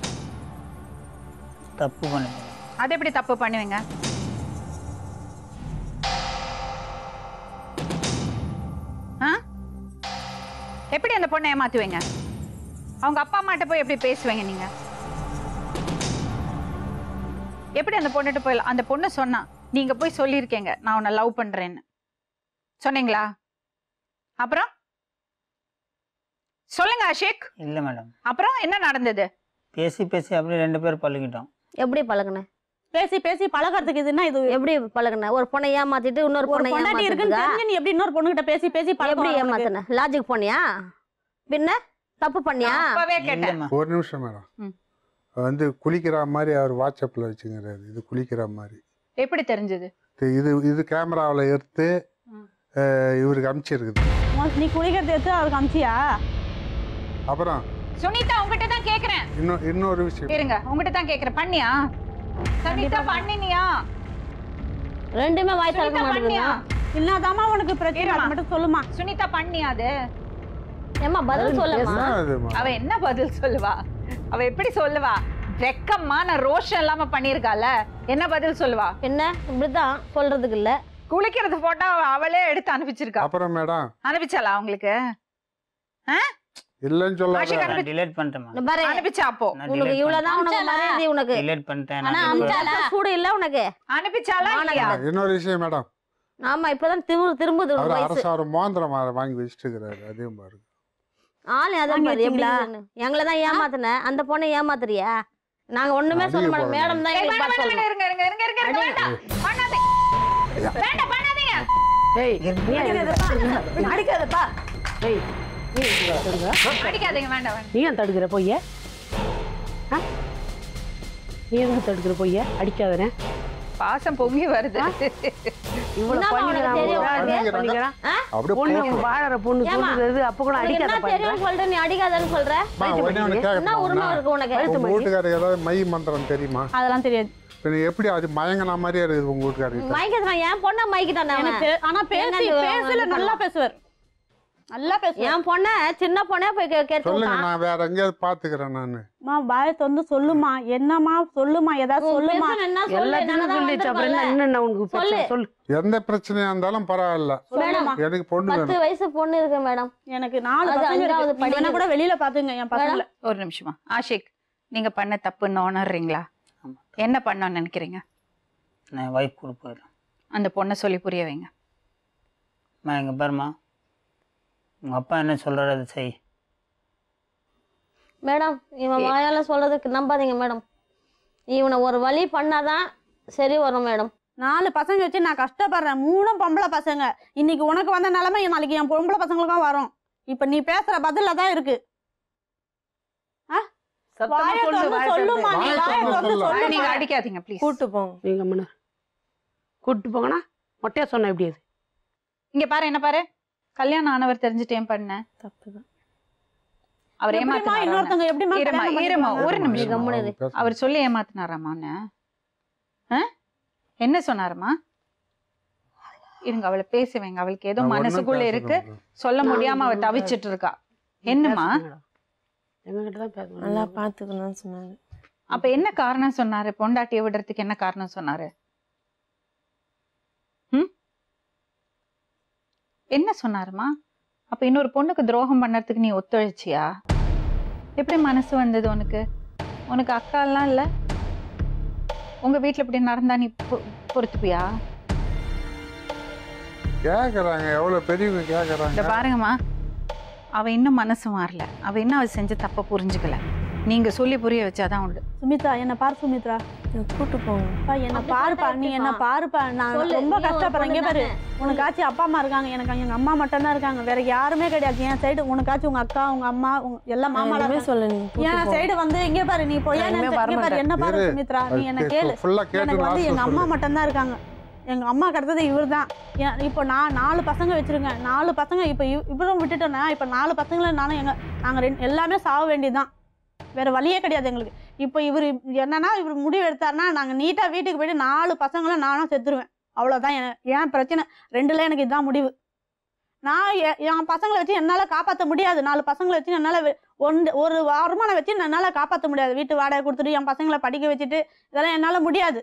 தப்பு பண்ணுங்க அது எப்படி தப்பு பண்ணுவீங்க ஆ எப்படி அந்த பொண்ணை ஏமாத்துவீங்க அவங்க அப்பா அம்மாட்ட போய் எப்படி பேசுவீங்க நீங்க எப்படி அந்த பொண்ணுகிட்ட போய் அந்த பொண்ணு சொன்னா நீங்க போய் சொல்லியிருக்கீங்க நான் உன்னை லவ் பண்றேன்னு சொன்னீங்களா அப்புறம் சொல்லுங்க அஷிக் இல்லை மேடம் அப்புறம் என்ன நடந்தது பேசி பேசி அப்படியே ரெண்டு பேரும் பழகிட்டோம் எப்படி பழகுன பேசி பேசி பழகிறதுக்கு இதுன்னா இது எப்படி பழகுன ஒரு பொண்ணை ஏமாத்திட்டு இன்னொரு ஒரு பொண்ணை பொண்டாட்டி இருக்குன்னு ஏமாத்துறதுக்கா? தெரிஞ்சு நீ எப்படி இன்னொரு பொண்ணுகிட்ட பேசி பேசி எப்படி பழக்கம் உனக்கு? ஏமாத்தின லாஜிக் போனியா பின்ன தப்பு பண்ணியா அப்பவே கேட்டேன் இல்லைம்மா ஒரு நிமிஷம் மேடம் ம். வந்து குளிக்கிற மாதிரி அவர் வாட்ஸ்அப்பில் வச்சுங்கிறாரு இது குளிக்கிற மாதிரி எப்படி தெரிஞ்சது இது- இது இது கேமராவில் எடுத்து ம். அஹ், இவருக்கு அனுப்பிச்சிருக்குது உன்- நீ குளிக்கிறது எடுத்து அவருக்கு அமிச்சியா அப்புறம் சுனிதா உங்ககிட்ட தான் கேக்குறேன் இன்னும் இன்னொரு விஷயம் இருங்க உங்ககிட்ட தான் கேக்குறேன் பண்ணியா சுனிதா பண்ணினியா ரெண்டுமே வாய் திறக்க சுனிதா பண்ணியா மாட்டேங்குது இல்லாதாம்மா உனக்கு பிரச்சனை இருமா. அது மட்டும் சொல்லுமா சுனிதா பண்ணியா அது ஏமா பதில் சொல்லமா என்ன இதுமா? அவ என்ன பதில் சொல்லுவா அவ எப்படி சொல்லுவா வெக்கமான ரோஷம் இல்லாம பண்ணிருக்கால என்ன பதில் சொல்லுவா என்ன இப்படிதான் சொல்றதுக்கு இல்ல குளிக்கிறது போட்டோ அவளே எடுத்து அனுப்பிச்சிருக்கா அப்புறம் மேடம் அனுப்பிச்சாளா அவங்களுக்கு இல்லைன்னு சொல்லாத ஆஷிக் அனுப்பி நான் டிலேட் பண்ணிட்டேன் இந்த பாரு அனுப்பிச்சா அப்போ நான் உனக்கு delete இவ்வளவுதான் உனக்கு மரியாதை உனக்கு டிலேட் பண்ணிட்டேன் ஆனா நான் இப்போ- அமிச்சால சூடு இல்ல உனக்கு அனுப்பிச்சாளா மானகை. இல்லையா இன்னொரு விஷயம் மேடம் ஆமா இப்பதான் திரு திரும்புது உனக்கு அவர் வயசு அரசாரம் மோந்திரம் வா- வாங்கி வச்சுட்டு இருக்கிறாரு அதையும் பாருங்க ஆளு அதான் வாங்கி பாரு எப்படி வச்சீங்களா? இருக்குன்னு. எங்களை தான் ஏமாத்துன அந்த பொண்ணை ஏமாத்துறியா நாங்க ஒண்ணுமே சொல்ல அதிக மாட்டோம் போடுங்க. மேடம் தான் ஏய், எங்களுக்கு வேண்டாம், பார்த்து வேண்டாம், சொல்லணும் இருங்க இருங்க இருங்க இருங்க இருங்க வேண்டாம் பண்ணாதீங்க வேண்டாம் பண்ணாதீங்க ஏய் நீ அடிக்காதப்பா ஏய் நீ எதுக்கு தடுக்கிற? அடிக்காதீங்க வேண்டாம் வேண்டாம் நீ ஏன் தடுக்கிற பொய்ய ஆ? நீ எதுக்கு தடுக்கிற பொய்ய அடிக்காதனே பாசம் பொங்கி வருது இவ்வளவு என்னம்மா பண்ணிக்கிறான் உனக்கு தெரியும் இவ்வளவு உனக்கு? பண்ணிக்கிறான் அப்படியே பொண்ணு போட்டு வாழற பொண்ணு ஏம்மா? சொல்றது அப்ப கூட உனக்கு அடிக்காத என்ன பாருங்க தெரியும் சொல்ற நீ அடிக்காதன்னு சொல்ற அம்மா, உடனே ஒன்று என்ன உரிமை கேட்கணும் இருக்கு உனக்கு உங்க வீட்டுக்காரருக்கு ஏதாவது மை மந்திரம் தெரியுமா அதெல்லாம் தெரியாது பின்ன எப்படி அது மயங்கின மாதிரியே இருக்குது உங்க வீட்டுக்காரருக்கு மைக்கத்தான் என் பொண்ணை மைக்கிட்டான் எனக்கு ஆனா பேசி என்னது பேசல இது நல்லா பேசுவார் நல்லா பேசுவார் என் பொண்ணை சின்ன பொண்ணே போய் கே- கேட்டு சொல்லுங்க விட்டான். நான் வேற எங்கேயாவது பாத்துக்கிறேன் நான் அம்மா வாயை திறந்து சொல்லுமா என்னம்மா சொல்லுமா ஏதாவது உன் சொல்லுமா பேசுன என்ன சொல்லு, எல்லாத்தையும் நாங்க தான் சொல்லிச்சு அப்புறம் என்ன வந்திருக்கோம்ல. என்ன உனக்கு பிரச்சனை? சொல்லு. சொல்லு எந்த பிரச்சனையா இருந்தாலும் பரவாயில்ல சொல்லுமா எனக்கு பொண்ணு பத்து வேணும் வயசு பொண்ணு இருக்கு மேடம் எனக்கு நாலு அது பசங்க அஞ்சாவது இருக்கு. நீங்க வேணா படிக்குது. கூட வெளியில பாத்துங்க என் பசங்களை ஒரு நிமிஷமா ஆஷிக் நீங்க பண்ண தப்புன்னு உணர்றீங்களா ஆமா. என்ன பண்ணணும்னு நினைக்கிறீங்க நான் ஒய்ஃப் கூட போயிடுறேன் அந்த பொண்ணை சொல்லி புரிய வைங்க அம்மா எங்கள் பாருமா உங்கள் அப்பா என்ன சொல்கிறாரு அதை செய் மேடம் இவன் வாயால சொல்றதுக்கு நம்பாதீங்க மேடம் இவனை ஒரு வழி பண்ணாதான் சரி வரும் மேடம் நாலு பசங்க வச்சு நான் கஷ்டப்படுறேன் மூணும் பொம்பளை பசங்க இன்னைக்கு உனக்கு வந்த நிலைமை நாளைக்கு என் பொம்பளை பசங்களுக்கும் வரும் இப்ப நீ பேசுற பதில தான் இருக்கு சத்தமா வாயை சொல்லு, திறந்து வாயை சொல்லுமா திறந்து. நீ வாயை வாயை திறந்து திறந்து சொல்லு. நீங்க சொல்லுமா அடிக்காதீங்க ப்ளீஸ் கூட்டு போங்க நீங்க முன்ன கூட்டு போங்கண்ணா மொட்டையா சொன்ன எப்படி அது இங்க பாரு என்ன பாரு கல்யாணம் ஆனவர் தெரிஞ்சுட்டு ஏன் பண்ண தப்புதான் அவர் எப்படிம்மா ஏமாத்தினாரா இன்னொருத்தவங்க எப்படிம்மா இருமா கல்யாணம் இருமா பண்ணிக்குவாங்க? ஒரு நிமிஷம் கம்முனு இரு. பேச- அவர் சொல்லி ஏமாத்தினாராமான்னு ஆ? என்ன சொன்னாருமா இருங்க அவளை பேச வைங்க அவளுக்கு ஏதோ நான் ஒண்ணும் மனசுக்குள்ள பேசல இருக்கு madam. சொல்ல முடியாம அவ தவிச்சிட்டு இருக்கா என்னம்மா எங்ககிட்ட தான் பேசணும் நல்லா பார்த்துக்கணும்னு சொன்னாங்க அப்ப என்ன காரணம் சொன்னாரு பொண்டாட்டியை விடுறதுக்கு என்ன காரணம் சொன்னாரு ம் என்ன சொன்னாருமா அப்ப இன்னொரு பொண்ணுக்கு துரோகம் பண்ணறதுக்கு நீ ஒத்துழைச்சியா எப்படி மனசு வந்தது உனக்கு உனக்கு அக்கா எல்லாம் இல்ல உங்க வீட்ல இப்படி நடந்தா நீ பொ- பொறுத்துப்பியா கேக்குறாங்க எவ்வளவு பெரியவங்க இந்த கேக்குறாங்க பாருங்கம்மா அவ இன்னும் மனசு மாறல அவ இன்னும் அவ செஞ்ச தப்ப புரிஞ்சுக்கல நீங்க சொல்லி புரிய வச்சாதான் உண்டு சுமித்ரா என்ன பாரு சுமித்ரா கூட்டு போங்க அப்பா என்ன அப்படி பாருப்பா பார்த்தா நீ என்ன எப்படிப்பா? பாருப்பா நான் சொல்லு, ரொம்ப நீ ஒரு கஷ்டப்படுறேன் இங்க பொண்ணு பாரு தானே? உனக்காச்சும் அப்பா அம்மா இருக்காங்க எனக்கு எங்க அம்மா மட்டும் தான் இருக்காங்க வேற யாருமே கிடையாது என் சைடு உனக்காச்சும் உங்க அக்கா உங்க அம்மா உங்க எல்லா மாமா எதுவுமே சொல்ல நீங்க கூட்டு என் போங்க. சைடு வந்து இங்க பாரு நீ போய் நான் இனிமே இங்க பாரு வரமாட்டேன். என்ன பாரு இரு. சுமித்ரா நீ என்ன கேளு ஃபுல்லா கேட்டு எனக்கு வந்து எங்க லாஸ்ட்ல அம்மா சொல்லு மட்டும்தான் இருக்காங்க எங்க அம்மா கிடத்தது இவர் தான் இப்போ நான் நாலு பசங்க வச்சிருக்கேன் நாலு பசங்க இப்போ இவரும் விட்டுட்டோன்னா இப்போ நாலு பசங்கள நானும் எங்க நாங்க ரெண்டு எல்லாமே சாக வேண்டியதுதான் வேற வழியே கிடையாது எங்களுக்கு இப்போ இவர் என்னன்னா இவர் முடிவு எடுத்தாருன்னா நாங்க நீட்டா வீட்டுக்கு போயிட்டு நாலு பசங்களும் நானும் செத்துருவேன் அவ்வளவுதான் என் என் பிரச்சனை ரெண்டுல எனக்கு இதுதான் முடிவு நான் எ- என் பசங்களை வச்சு என்னால் காப்பாற்ற முடியாது நாலு பசங்களை வச்சு என்னால் ஒன்று ஒரு வருமானம் வச்சு என்னால் காப்பாற்ற முடியாது வீட்டு வாடகை கொடுத்துட்டு என் பசங்களை படிக்க வச்சுட்டு இதெல்லாம் என்னால் முடியாது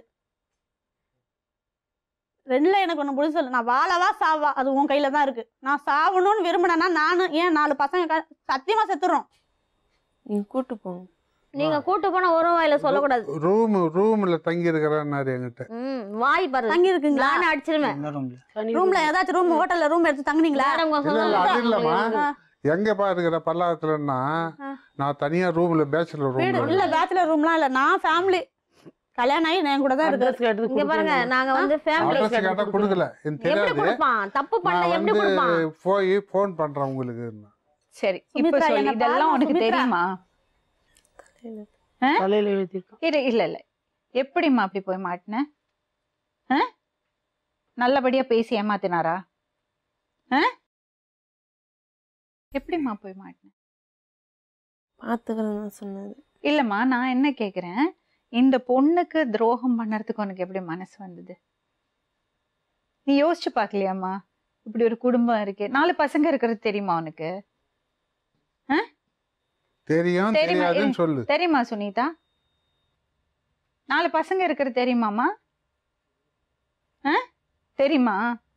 ரெண்டுல எனக்கு ஒன்று முடிவு சொல்லு நான் வாழவா சாவா அது உன் கையில தான் இருக்கு நான் சாவணும்னு விரும்பினேன்னா நானும் ஏன் நாலு பசங்க க- சத்தியமா செத்துறோம் நீங்க கூட்டு போங்க நீங்க கூட்டு போனா ஒரு வாயில சொல்லக்கூடாது ரூம் ரூம்ல தங்கி இருக்கிறாரு என்கிட்ட ம் வாய் பாரு தங்கி இருக்குங்களா நானே அடிச்சிருவேன் என்ன ரூம்ல ரூம்ல ஏதாச்சும் ரூம் ஹோட்டல்ல ரூம் எடுத்து தங்குனீங்களா மேடம் இல்ல இல்ல அது இல்லம்மா ஆ. எங்கப்பா இருக்கிற பல்லாவத்துலன்னா ஆ. நான் தனியா ரூம்ல பேச்சுலர் வீடு ரூம்ல இல்ல பேச்சுலர் ரூம்லாம் இல்ல நான் ஃபேமிலி கல்யாணம் ஆகி என் கூட தான் இருக்கு அட்ரஸ் கேட்டது இங்க பாருங்க நாங்க வந்து ஃபேமிலி அட்ரஸ் கேட்டா கொடுக்கல எனக்கு எப்படி தெரியாது கொடுப்பான் தப்பு பண்ண நான் எப்படி வந்து கொடுப்பான் போய் ஃபோன் பண்றேன் உங்களுக்கு சரி இப்ப சுமித்ரா, சொல்லு என்னை இதெல்லாம் பாரும்மா, உனக்கு சுமித்ரா. தெரியுமா தலையில எழுதியிருக்கான் இரு இல்ல இல்ல எப்படிம்மா அப்படி போய் மாட்டின ஆ? நல்லபடியா பேசி ஏமாத்தினாரா ஆ? எப்படிம்மா போய் மாட்டின பார்த்துக்கிறேன்னு சொன்னது இல்லம்மா நான் என்ன கேக்குறேன் இந்த பொண்ணுக்கு துரோகம் பண்ணறதுக்கு உனக்கு எப்படி மனசு வந்தது நீ யோசிச்சு பார்க்கலையாம்மா இப்படி ஒரு குடும்பம் இருக்கு நாலு பசங்க இருக்கிறது தெரியுமா உனக்கு தெரியும் தெரியுமா? தெரியாதுன்னு சொல்லு தெரியுமா சுனிதா நாலு பசங்க இருக்கிறது தெரியுமாம்மா ஆ தெரியுமா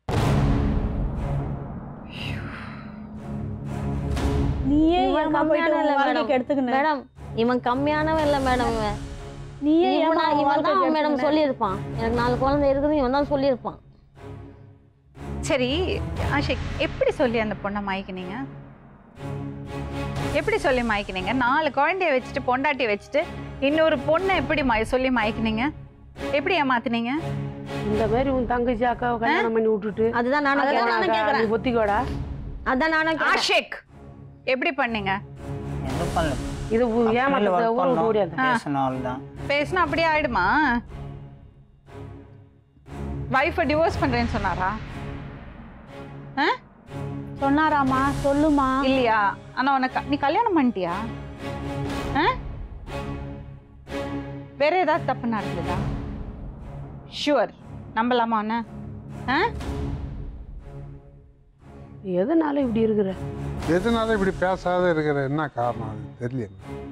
நீயே இவன் ஏமா போயிட்டு கம்மியான உன் இல்ல வாழ்க்கைக்கு மேடம். எடுத்துக்கின மேடம் இவன் கம்மியானவன் இல்ல மேடம் இவன் நீயே ஏமா இவனா- உன் இவன் வாழ்க்கைக்கு தான் மேடம் எடுத்துக்கின? சொல்லியிருப்பான் எனக்கு நாலு குழந்தை இருக்குது இவன் தான் சொல்லியிருப்பான் சரி ஆஷிக் எப்படி சொல்லி அந்த பொண்ணை மயக்கினீங்க எப்படி சொல்லி மயக்கினீங்க நாலு குழந்தைய வச்சுட்டு பொண்டாட்டி வச்சுட்டு இன்னொரு பொண்ணை எப்படி மய சொல்லி மயக்கினீங்க எப்படி ஏமாத்துனீங்க இந்த மாதிரி உன் தங்கச்சி அக்காவை கல்யாணம் பண்ணி விட்டுட்டு அதுதான் நானும் அதுதான் கேட்கறேன் நானும் கேட்கறேன். நீ ஒத்திக்கோடா அதான் நானும் கேட்கறேன். ஆஷிக் எப்படி பண்ணீங்க எதுவும் பண்ணல இது ஊ- கம்பெனில ஏமாத்த ஒர்க் ஊருக்கு பண்ணோம் ஓடியாத பேசணும் அவ்வளோதான் பேசினா அப்படியே ஆயிடுமா வைஃபை டிவோர்ஸ் பண்றேன்னு சொன்னாரா ஆ? சொன்னாராமா சொல்லுமா இல்லையா ஆனா உனக்கு நீ கல்யாணம் பண்ணிட்டியா ஆ? வேற ஏதாவது தப்பு நடந்ததா ஷுவர் நம்பலாமா உன்னை? ஆ எதனால இப்படி இருக்கிற எதனால இப்படி பேசாத இருக்கிற என்ன காரணம் அது தெரியல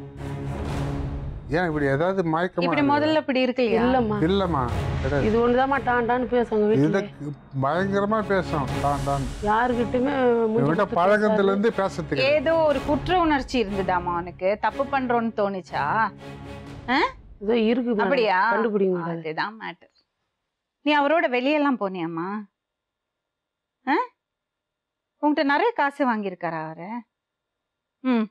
ஏன் இப்படி ஏதாவது மயக்கமா இப்படி இருக்குதா? முதல்ல இப்படி இருக்கு இல்லையா இல்லம்மா இல்லம்மா கிடையாது இது ஒண்ணுதாம்மா டான்டான்னு பேசுவாங்க இத வீட்டுல பயங்கரமா பேசும் தான் தான் யாருக்கிட்டுமே மூஞ்சி இவன்கிட்ட கொடுத்து பழக்கத்துல பேசாது. இருந்து பேசுறதுக்கு ஏதோ ஒரு குற்ற உணர்ச்சி இருந்ததாமா உனக்கு தப்பு பண்றோன்னு தோணுச்சா ஏதோ இருக்கு மேடம். அப்படியா கண்டுபிடிங்க மேடம். அதுதான் மேட்டர் நீ அவரோட வெளியெல்லாம் போனியாம்மா ஆ உன்கிட்ட நிறைய காசு வாங்கியிருக்காரா அவரு ம்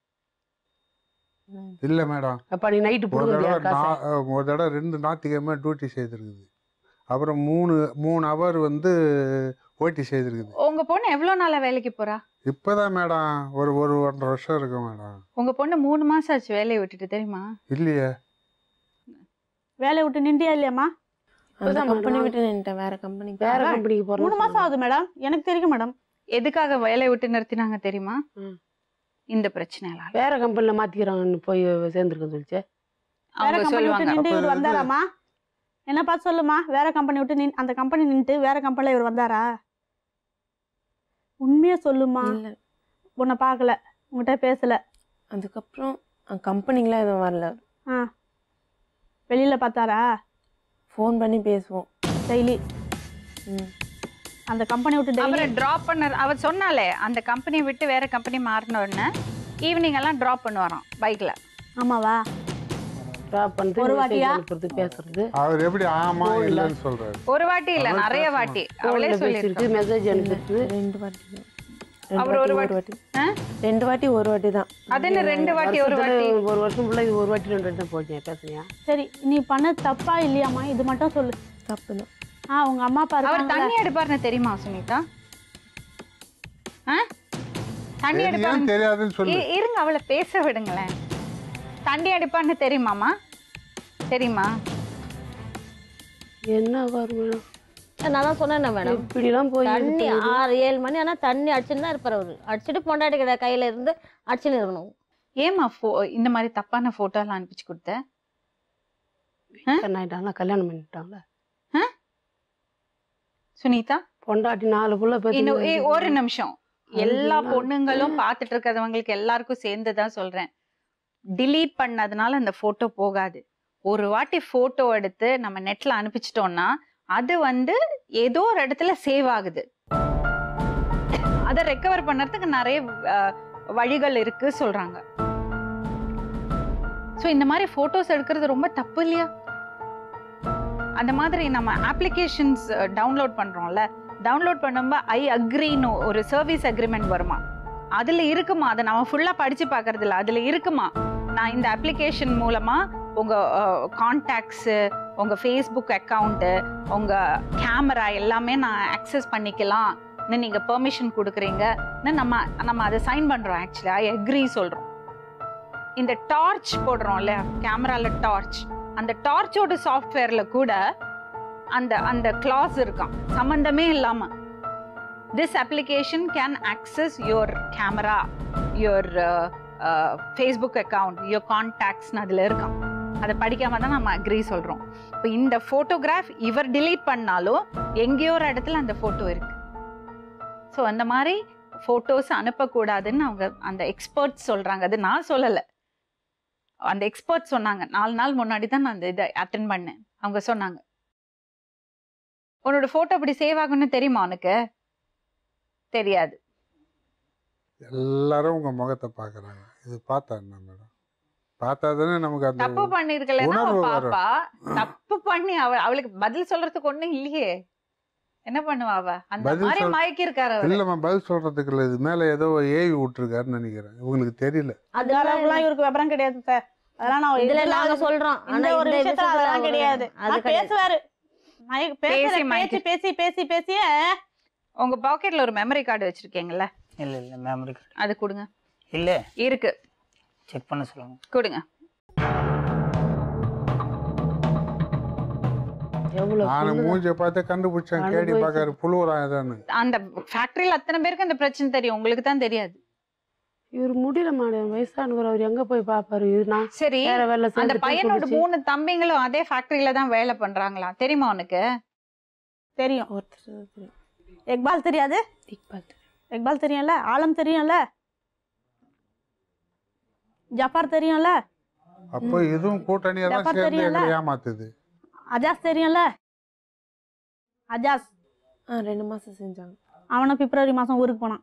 இல்ல மேடம் அப்ப நீ நைட்டு ஒரு தடவை போடுங்க நா- அஹ் ஒரு தடவை ரெண்டு ஞாயிற்றுக்கிழமை டியூட்டி செய்திருக்குது அப்புறம் மூணு மூணு ஹவர் வந்து ஓட்டி செய்திருக்குது உங்க பொண்ணு எவ்வளவு நாளா வேலைக்கு போறா இப்பதான் மேடம் ஒரு ஒரு ஒன்றரை வருஷம் இருக்கு மேடம் உங்க பொண்ணு மூணு மாசம் ஆச்சு வேலையை விட்டுட்டு தெரியுமா இல்லையே வேலையை விட்டு நின்றியா இல்லையாம்மா அந்த இப்பதான் கம்பெனி madam. விட்டு நின்ட்டேன் வேற கம்பெனிக்கு வேற கம்பெனிக்கு மூணு போறோம் மாசம் ஆகுது மேடம் எனக்கு தெரியும் மேடம் எதுக்காக வேலையை விட்டு நிறுத்தினாங்க தெரியுமா ம். இந்த பிரச்சனைலாம் வேற கம்பெனில மாத்திக்கிறாங்கன்னு போய் சேர்ந்துருக்க சொல்லிச்சு வேற அவங்க கம்பெனி விட்டு சொல்லுவாங்க நின்று இவர் அப்ப வந்தாராமா என்ன பார்த்து சொல்லுமா வேற கம்பெனி விட்டு நின் அந்த கம்பெனி நின்றுட்டு வேற கம்பெனில இவர் வந்தாரா உண்மையா சொல்லுமா இல்லை உன்னை பார்க்கல உங்ககிட்ட பேசல அதுக்கப்புறம் கம்பெனிக்கெலாம் எதுவும் வரல ஆ வெளியில பார்த்தாரா ஃபோன் பண்ணி பேசுவோம் டெய்லி ம் அந்த கம்பெனி விட்டு டெய்லி அப்புறம் டிராப் பண்ண அவ சொன்னாலே அந்த கம்பெனி விட்டு வேற கம்பெனி மாறின உடனே ஈவினிங் எல்லாம் டிராப் பண்ணுவாராம் பைக்ல ஆமாவா ட்ராப் பண்ணிட்டு ஒரு message வாட்டியா? அனுப்புறது பேசுறது அவர் எப்படி ஆமா இல்லைன்னு சொல்றாரு ஒரு வாட்டி இல்ல அவள் நிறைய பேசணும். வாட்டி அவளே ஃபோன்ல பேசிருக்கு சொல்லிருக்கு மெசேஜ் அனுப்பிருக்கு ரெண்டு வாட்டி தான். ரெண்டு அவர் ஒரு வாட்டி, வாட்டி- ஒரு வாட்டி ரெண்டு வாட்டி ஒரு வாட்டி தான் அது என்ன ரெண்டு வாட்டி ஒரு வருஷத்துல வாட்டி ஒரு வருஷம் ஃபுல்லா இது ஒரு வாட்டி ரெண்டு வாட்டி தான் போச்சேன் பேசுனியா சரி நீ பண்ண தப்பா இல்லையாம்மா இது மட்டும் சொல்லு தப்பு தான் ஆ உங்க அம்மா அப்பா அவர் இருக்காங்கல்ல? தண்ணி எடுப்பாருன்னு தெரியுமா சுனிதா ஆ? தண்ணி ஏன் எடுப்பாருன்னு தெரியாதுன்னு சொல்லு இ- இருங்க அவளை பேச விடுங்களேன் தண்ணி எடுப்பான்னு தெரியுமாமா தெரியுமா என்ன வரும் மேடம் நான் தான் சொன்னேன் மேடம் இப்படிலாம் போய் தண்ணி ஆறு ஏழு மணி ஆனால் தண்ணி அடிச்சுன்னு தான் இருப்பார் அவரு அடிச்சுட்டு பொண்டாட்டி கிட்ட கையில இருந்து அடிச்சுன்னு இருக்கணும் ஏமா ஃபோ இந்த மாதிரி தப்பான போட்டோலாம் அனுப்பிச்சு கொடுத்த ஆயிட்டாங்களா கல்யாணம் பண்ணிட்டாங்களா சுனிதா பொண்டாட்டி நாலு புள்ள இன்னும் ஏய், பெத்து ஒரு நிமிஷம் எல்லா அதுதான். பொண்ணுங்களும் பார்த்துட்டு இருக்கிறவங்களுக்கு எல்லாருக்கும் சேர்ந்து தான் சொல்றேன் delete பண்ணதுனால அந்த போட்டோ போகாது ஒரு வாட்டி போட்டோ எடுத்து நம்ம நெட்ல அனுப்பிச்சிட்டோம்னா அது வந்து ஏதோ ஒரு இடத்துல சேவ் ஆகுது அதை ரெக்கவர் பண்ணறதுக்கு நிறைய அஹ், வழிகள் இருக்கு சொல்றாங்க ஸோ இந்த மாதிரி போட்டோஸ் எடுக்கிறது ரொம்ப தப்பு இல்லையா அந்த மாதிரி நம்ம அப்ளிகேஷன்ஸ் டவுன்லோட் பண்றோம்ல டவுன்லோட் பண்ணும்போது ஐ அக்ரின்னு ஒரு சர்வீஸ் அக்ரிமெண்ட் வருமா அதுல இருக்குமா அதை நம்ம ஃபுல்லா படிச்சு பார்க்கறது இல்ல அதுல இருக்குமா நான் இந்த அப்ளிகேஷன் மூலமா உங்க கான்டாக்ட்ஸ் உங்க ஃபேஸ்புக் அக்கவுண்ட்டு உங்க கேமரா எல்லாமே நான் அக்சஸ் பண்ணிக்கலாம் நீங்க பெர்மிஷன் கொடுக்குறீங்கன்னு நம்ம நம்ம அதை சைன் பண்றோம் ஆக்சுவலி ஐ அக்ரி சொல்றோம் இந்த டார்ச் போடுறோம் இல்லையா கேமரால டார்ச் அந்த டார்ச்சோட சாஃப்ட்வேர்ல கூட அந்த அந்த கிளாஸ் இருக்கான் சம்பந்தமே இல்லாம this application can access your camera your Facebook account your கான்டாக்ட்ஸ்னு அதில் இருக்கான் அதை படிக்காம தான் நம்ம அக்ரி சொல்றோம் இப்போ இந்த ஃபோட்டோகிராஃப் இவர் delete பண்ணாலும் எங்கேயோ ஒரு இடத்துல அந்த ஃபோட்டோ இருக்கு ஸோ அந்த மாதிரி ஃபோட்டோஸ் அனுப்பக்கூடாதுன்னு அவங்க அந்த எக்ஸ்பர்ட்ஸ் சொல்றாங்க அது நான் சொல்லலை அந்த எக்ஸ்பர்ட் சொன்னாங்க நாலு நாள் முன்னாடி தான் நான் அந்த இதை அட்டன் பண்ணேன் அவங்க சொன்னாங்க உன்னோட போட்டோ அப்படி சேவ் ஆகும்னு தெரியுமா உனக்கு தெரியாது எல்லாரும் உங்க முகத்தை பாக்குறாங்க இது பார்த்தா என்ன மேடம் பார்த்தா தானே நமக்கு அந்த தப்பு பண்ணிருக்கலன்னா அவ உணர்வு வரும். பாப்பா தப்பு பண்ணி அவ அவளுக்கு பதில் சொல்றதுக்கு ஒண்ணும் இல்லையே என்ன பண்ணுவா அவ அந்த பதில் மாதிரி சொல்- மயக்கி இருக்காரு அவரு இல்லம்மா பதில் சொல்றதுக்கு இல்லை இது மேல ஏதோ ஏவி விட்டுருக்காருன்னு நினைக்கிறேன் இவங்களுக்கு தெரியல அந்த அளவுக்குலாம் இவருக்கு விவரம் கிடையாது சார் அதெல்லாம் நான் இதுல இதெல்லாம் நாங்க சொல்றோம் இந்த ஆனா ஒரு இந்த விஷயத்துல விஷயத்துல அதெல்லாம் அவரு- கிடையாது அது ஆனா கிடையாது பேசுவாரு மயக்க- பேசுற பேசி பேசி மயக்கி- பேசி பேசி பேசியே உங்க பாக்கெட்ல ஒரு மெமரி கார்டு வச்சிருக்கீங்கல்ல இல்லை இல்லை மெமரி கார்டு அது கொடுங்க இல்லை இருக்கு செக் பண்ண சொல்லுங்க கொடுங்க எவ்வளவு நான் சொல்லுங்க. மூஞ்ச பார்த்து கண்டுபிடிச்சேன் கேடி அனுபவிச்சு- பார்க்கறாரு புழுவுறான் ஏதான்னு அந்த ஃபேக்டரியில அத்தனை பேருக்கு அந்த பிரச்சனை தெரியும் உங்களுக்கு தான் தெரியாது இவர் முடியல மேடம் வயசானவர் அவர் எங்க போய் பாப்பாரு இது நான் சரி வேற வேலை அந்த சேர்ந்து பையனோட பிடிச்சி- மூணு தம்பிங்களும் அதே ஃபேக்டரியில தான் வேலை பண்றாங்களா தெரியுமா உனக்கு தெரியும் ஒருத்தர் தெரியும் இக்பால் தெரியாது இக்பால் தெரியும் இக்பால் தெரியும்ல ஆலம் தெரியும்ல ஜப்பார் தெரியும்ல அப்போ இதுவும் கூட்டணியா தான் ஜப்பார் சேர்ந்து தெரியும்ல? எங்களை ஏமாத்துது அஜாஸ் தெரியும்ல அஜாஸ் ஆ ரெண்டு மாதம் செஞ்சாங்க அவனும் பிப்ரவரி மாதம் ஊருக்கு போனான்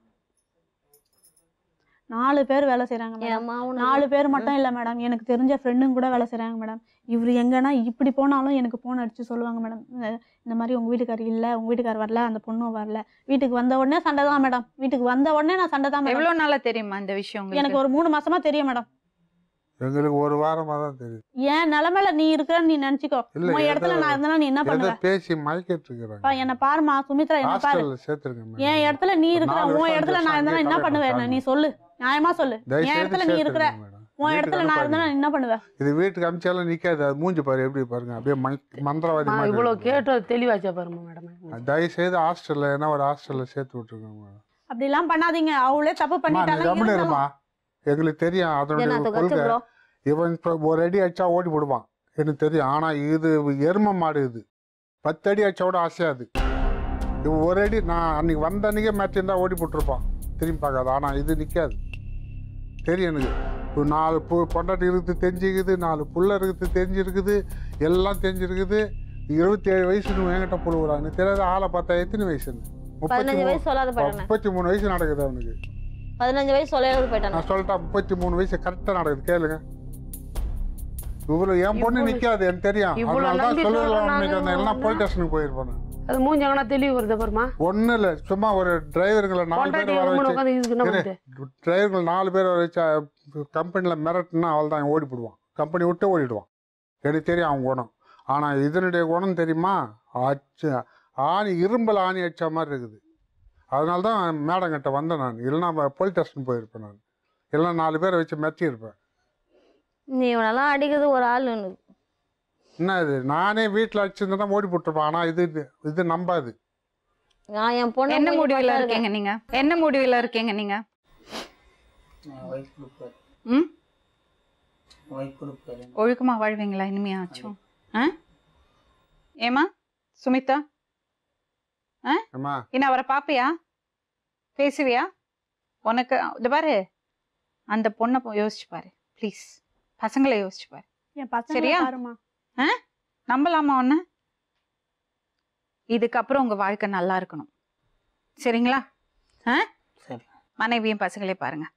நாலு பேர் வேலை செய்கிறாங்க மேடம் ஏம்மா அவனுக்கு- நாலு பேர் மட்டும் இல்லை மேடம் எனக்கு தெரிஞ்ச ஃப்ரெண்டுங்க கூட வேலை செய்கிறாங்க மேடம் இவர் எங்கன்னா இப்படி போனாலும் எனக்கு ஃபோன் அடித்து சொல்லுவாங்க மேடம் இந்த- இந்த மாதிரி உங்கள் வீட்டுக்கார் இல்லை உங்கள் வீட்டுக்கார் வரல அந்த பொண்ணும் வரல வீட்டுக்கு வந்த உடனே சண்டை தான் மேடம் வீட்டுக்கு வந்த உடனே நான் சண்டை தான் மேடம் எவ்வளவு நாளா தெரியுமா இந்த விஷயம் உங்களுக்கு எனக்கு ஒரு மூணு மாசமா தெரியும் மேடம் எங்களுக்கு ஒரு வாரமா தான் தெரியுது என் நிலமையில நீ இருக்கிறன்னு நீ நினச்சிக்கோ இல்ல, உன் இடத்துல எதை- நான் இருந்தா நீ என்ன எதை பண்ணுவ பேசி மயக்கிட்டு பா, இருக்கிறாங்க என்னை பாருமா சுமித்ரா என்ன பாரு ஹாஸ்டல்ல சேர்த்துருங்க என் மேடம் இடத்துல நீ ஒரு இருக்கிற நாலு உன் வருஷம் இடத்துல அஞ்சு நான் வருஷம் இருந்தா என்ன அங்கேயே பண்ணுவேன் காட்டுங்க. நீ சொல்லு நியாயமா சொல்லு தயவு என் செய்து இடத்துல நீ இருக்கிற சேர்த்துருங்க மேடம். உன் வீட்டுக்கு இடத்துல நான் இருந்தா அனுப்பாதீங்க. நான் என்ன பண்ணுவேன் இது வீட்டுக்கு அமிச்சாலும் நிக்காது அது மூஞ்சி பாரு எப்படி பாருங்க அப்படியே மய- மந்திரவாதி நான் மாதிரி இவ்வளவு இருக்கு. கேட்டு தெளிவாச்சா பாருங்க மேடம் தயவு செய்து ஹாஸ்டல்ல என்ன ஒரு ஹாஸ்டல்ல சேர்த்து விட்டுருக்கோங்க அப்படிலாம் பண்ணாதீங்க அவளே தப்பு அம்மா, நீ பண்ணிட்டாலும் கம்முனு இருந்தாலும் இருமா எங்களுக்கு தெரியும் அதனுடைய ஜனாத்துக்கு கொள்கை ப்ரோ இவன் இப்போ ஒரு அடி அடிச்சா ஓடி போடுவான் எனக்கு தெரியும் ஆனால் இது எரும மாடு இது பத்து அடி அடிச்சா கூட அசையாது இவன் ஒரு அடி நான் அன்னைக்கு வந்த அன்னைக்கே மேட்ச் இருந்தால் ஓடி போட்டிருப்பான் திரும்பி பார்க்காது ஆனால் இது நிற்காது தெரியும் எனக்கு ஒரு நாலு பு பொண்டாட்டி இருக்குது தெரிஞ்சுக்குது நாலு புள்ள இருக்குது தெரிஞ்சிருக்குது எல்லாம் தெரிஞ்சிருக்குது இருபத்தி ஏழு வயசுன்னு என்கிட்ட புழுவுறாங்க தெரியாத ஆளை பார்த்தா எத்தனை வயசுன்னு முப்பத்தி பதினஞ்சு மூணு வயசு சொல்லாத போயிட்டானே முப்பத்தி மூணு வயசு நடக்குது அவனுக்கு பதினஞ்சு வயசு சொல்லாத போயிட்டானே நான் சொல்லிட்டேன் முப்பத்தி மூணு வயசு கரெக்டாக நடக்குது கேளுங்க இவ்வளோ என் பொண்ணு இவ்வளவு- நிற்காது எனக்கு தெரியும் இவ்வளவு அதனால தான் நம்பி சொல்லலாம் சொல்றோம் அவனுக்கு அந்த நாங்க எல்லாம் போலீஸ் ஒண்ணு. ஸ்டேஷனுக்கு போயிருப்பானு அது மூஞ்சாங்கன்னா தெளிவு வருது அப்புறமா ஒன்றும் இல்லை சும்மா ஒரு டிரைவருங்களை நாலு பொண்டாட்டி பேர் வர உட்காந்து வச்சு உட்காந்து இதுக்கு என்ன இரு. பண்ணுது டிரைவர்கள் நாலு பேர் வர வச்சு கம்பெனியில் மிரட்டுனா அவள் தான் ஓடி போடுவான் கம்பெனி விட்டு ஓடிடுவான் எனக்கு தெரியும் அவன் குணம் ஆனால் இதனுடைய குணம் தெரியுமா அச்சு ஆணி இரும்பல் ஆணி அடிச்ச மாதிரி இருக்குது அதனால தான் மேடம் கிட்ட வந்தேன் நான் இல்லைன்னா போலீஸ் ஸ்டேஷன் போயிருப்பேன் நான் இல்லைன்னா நாலு பேரை வச்சு மெத்தி இருப்பேன் நீ இவனெல்லாம் அடிக்கிறது ஒரு ஆள் உனக்கு என்ன இது நானே வீட்டில் அடிச்சிருந்தா ஓடி போட்டிருப்பேன் ஆனால் இது இது நம்பாது நான் என் பொண்ணு என்ன மூஞ்சி முடிவில் பார்த்தா இருக்கீங்க நீங்க என்ன முடிவில் இருக்கீங்க நீங்க ஒய்ஃப் கொடுப்பாரு ம் ஒய்ஃப் கொடுப்பாரு ஒழுக்கமா வாழ்வீங்களா இனிமையாச்சும் ஆ ஏமா சுமிதா ஏம்மா இன்னும் அவரை பாப்பியா பேசுவியா உனக்கு இது பாரு அந்த பொண்ணை போ- யோசிச்சு பாரு ப்ளீஸ் பசங்களை யோசிச்சு பாரு என் பசங்க சரியா? பாருமா நம்பலாமா ஒன்று இதுக்கப்புறம் உங்க வாழ்க்கை நல்லா இருக்கணும் சரிங்களா ஆ சரி மனைவியும் பசங்களே பாருங்க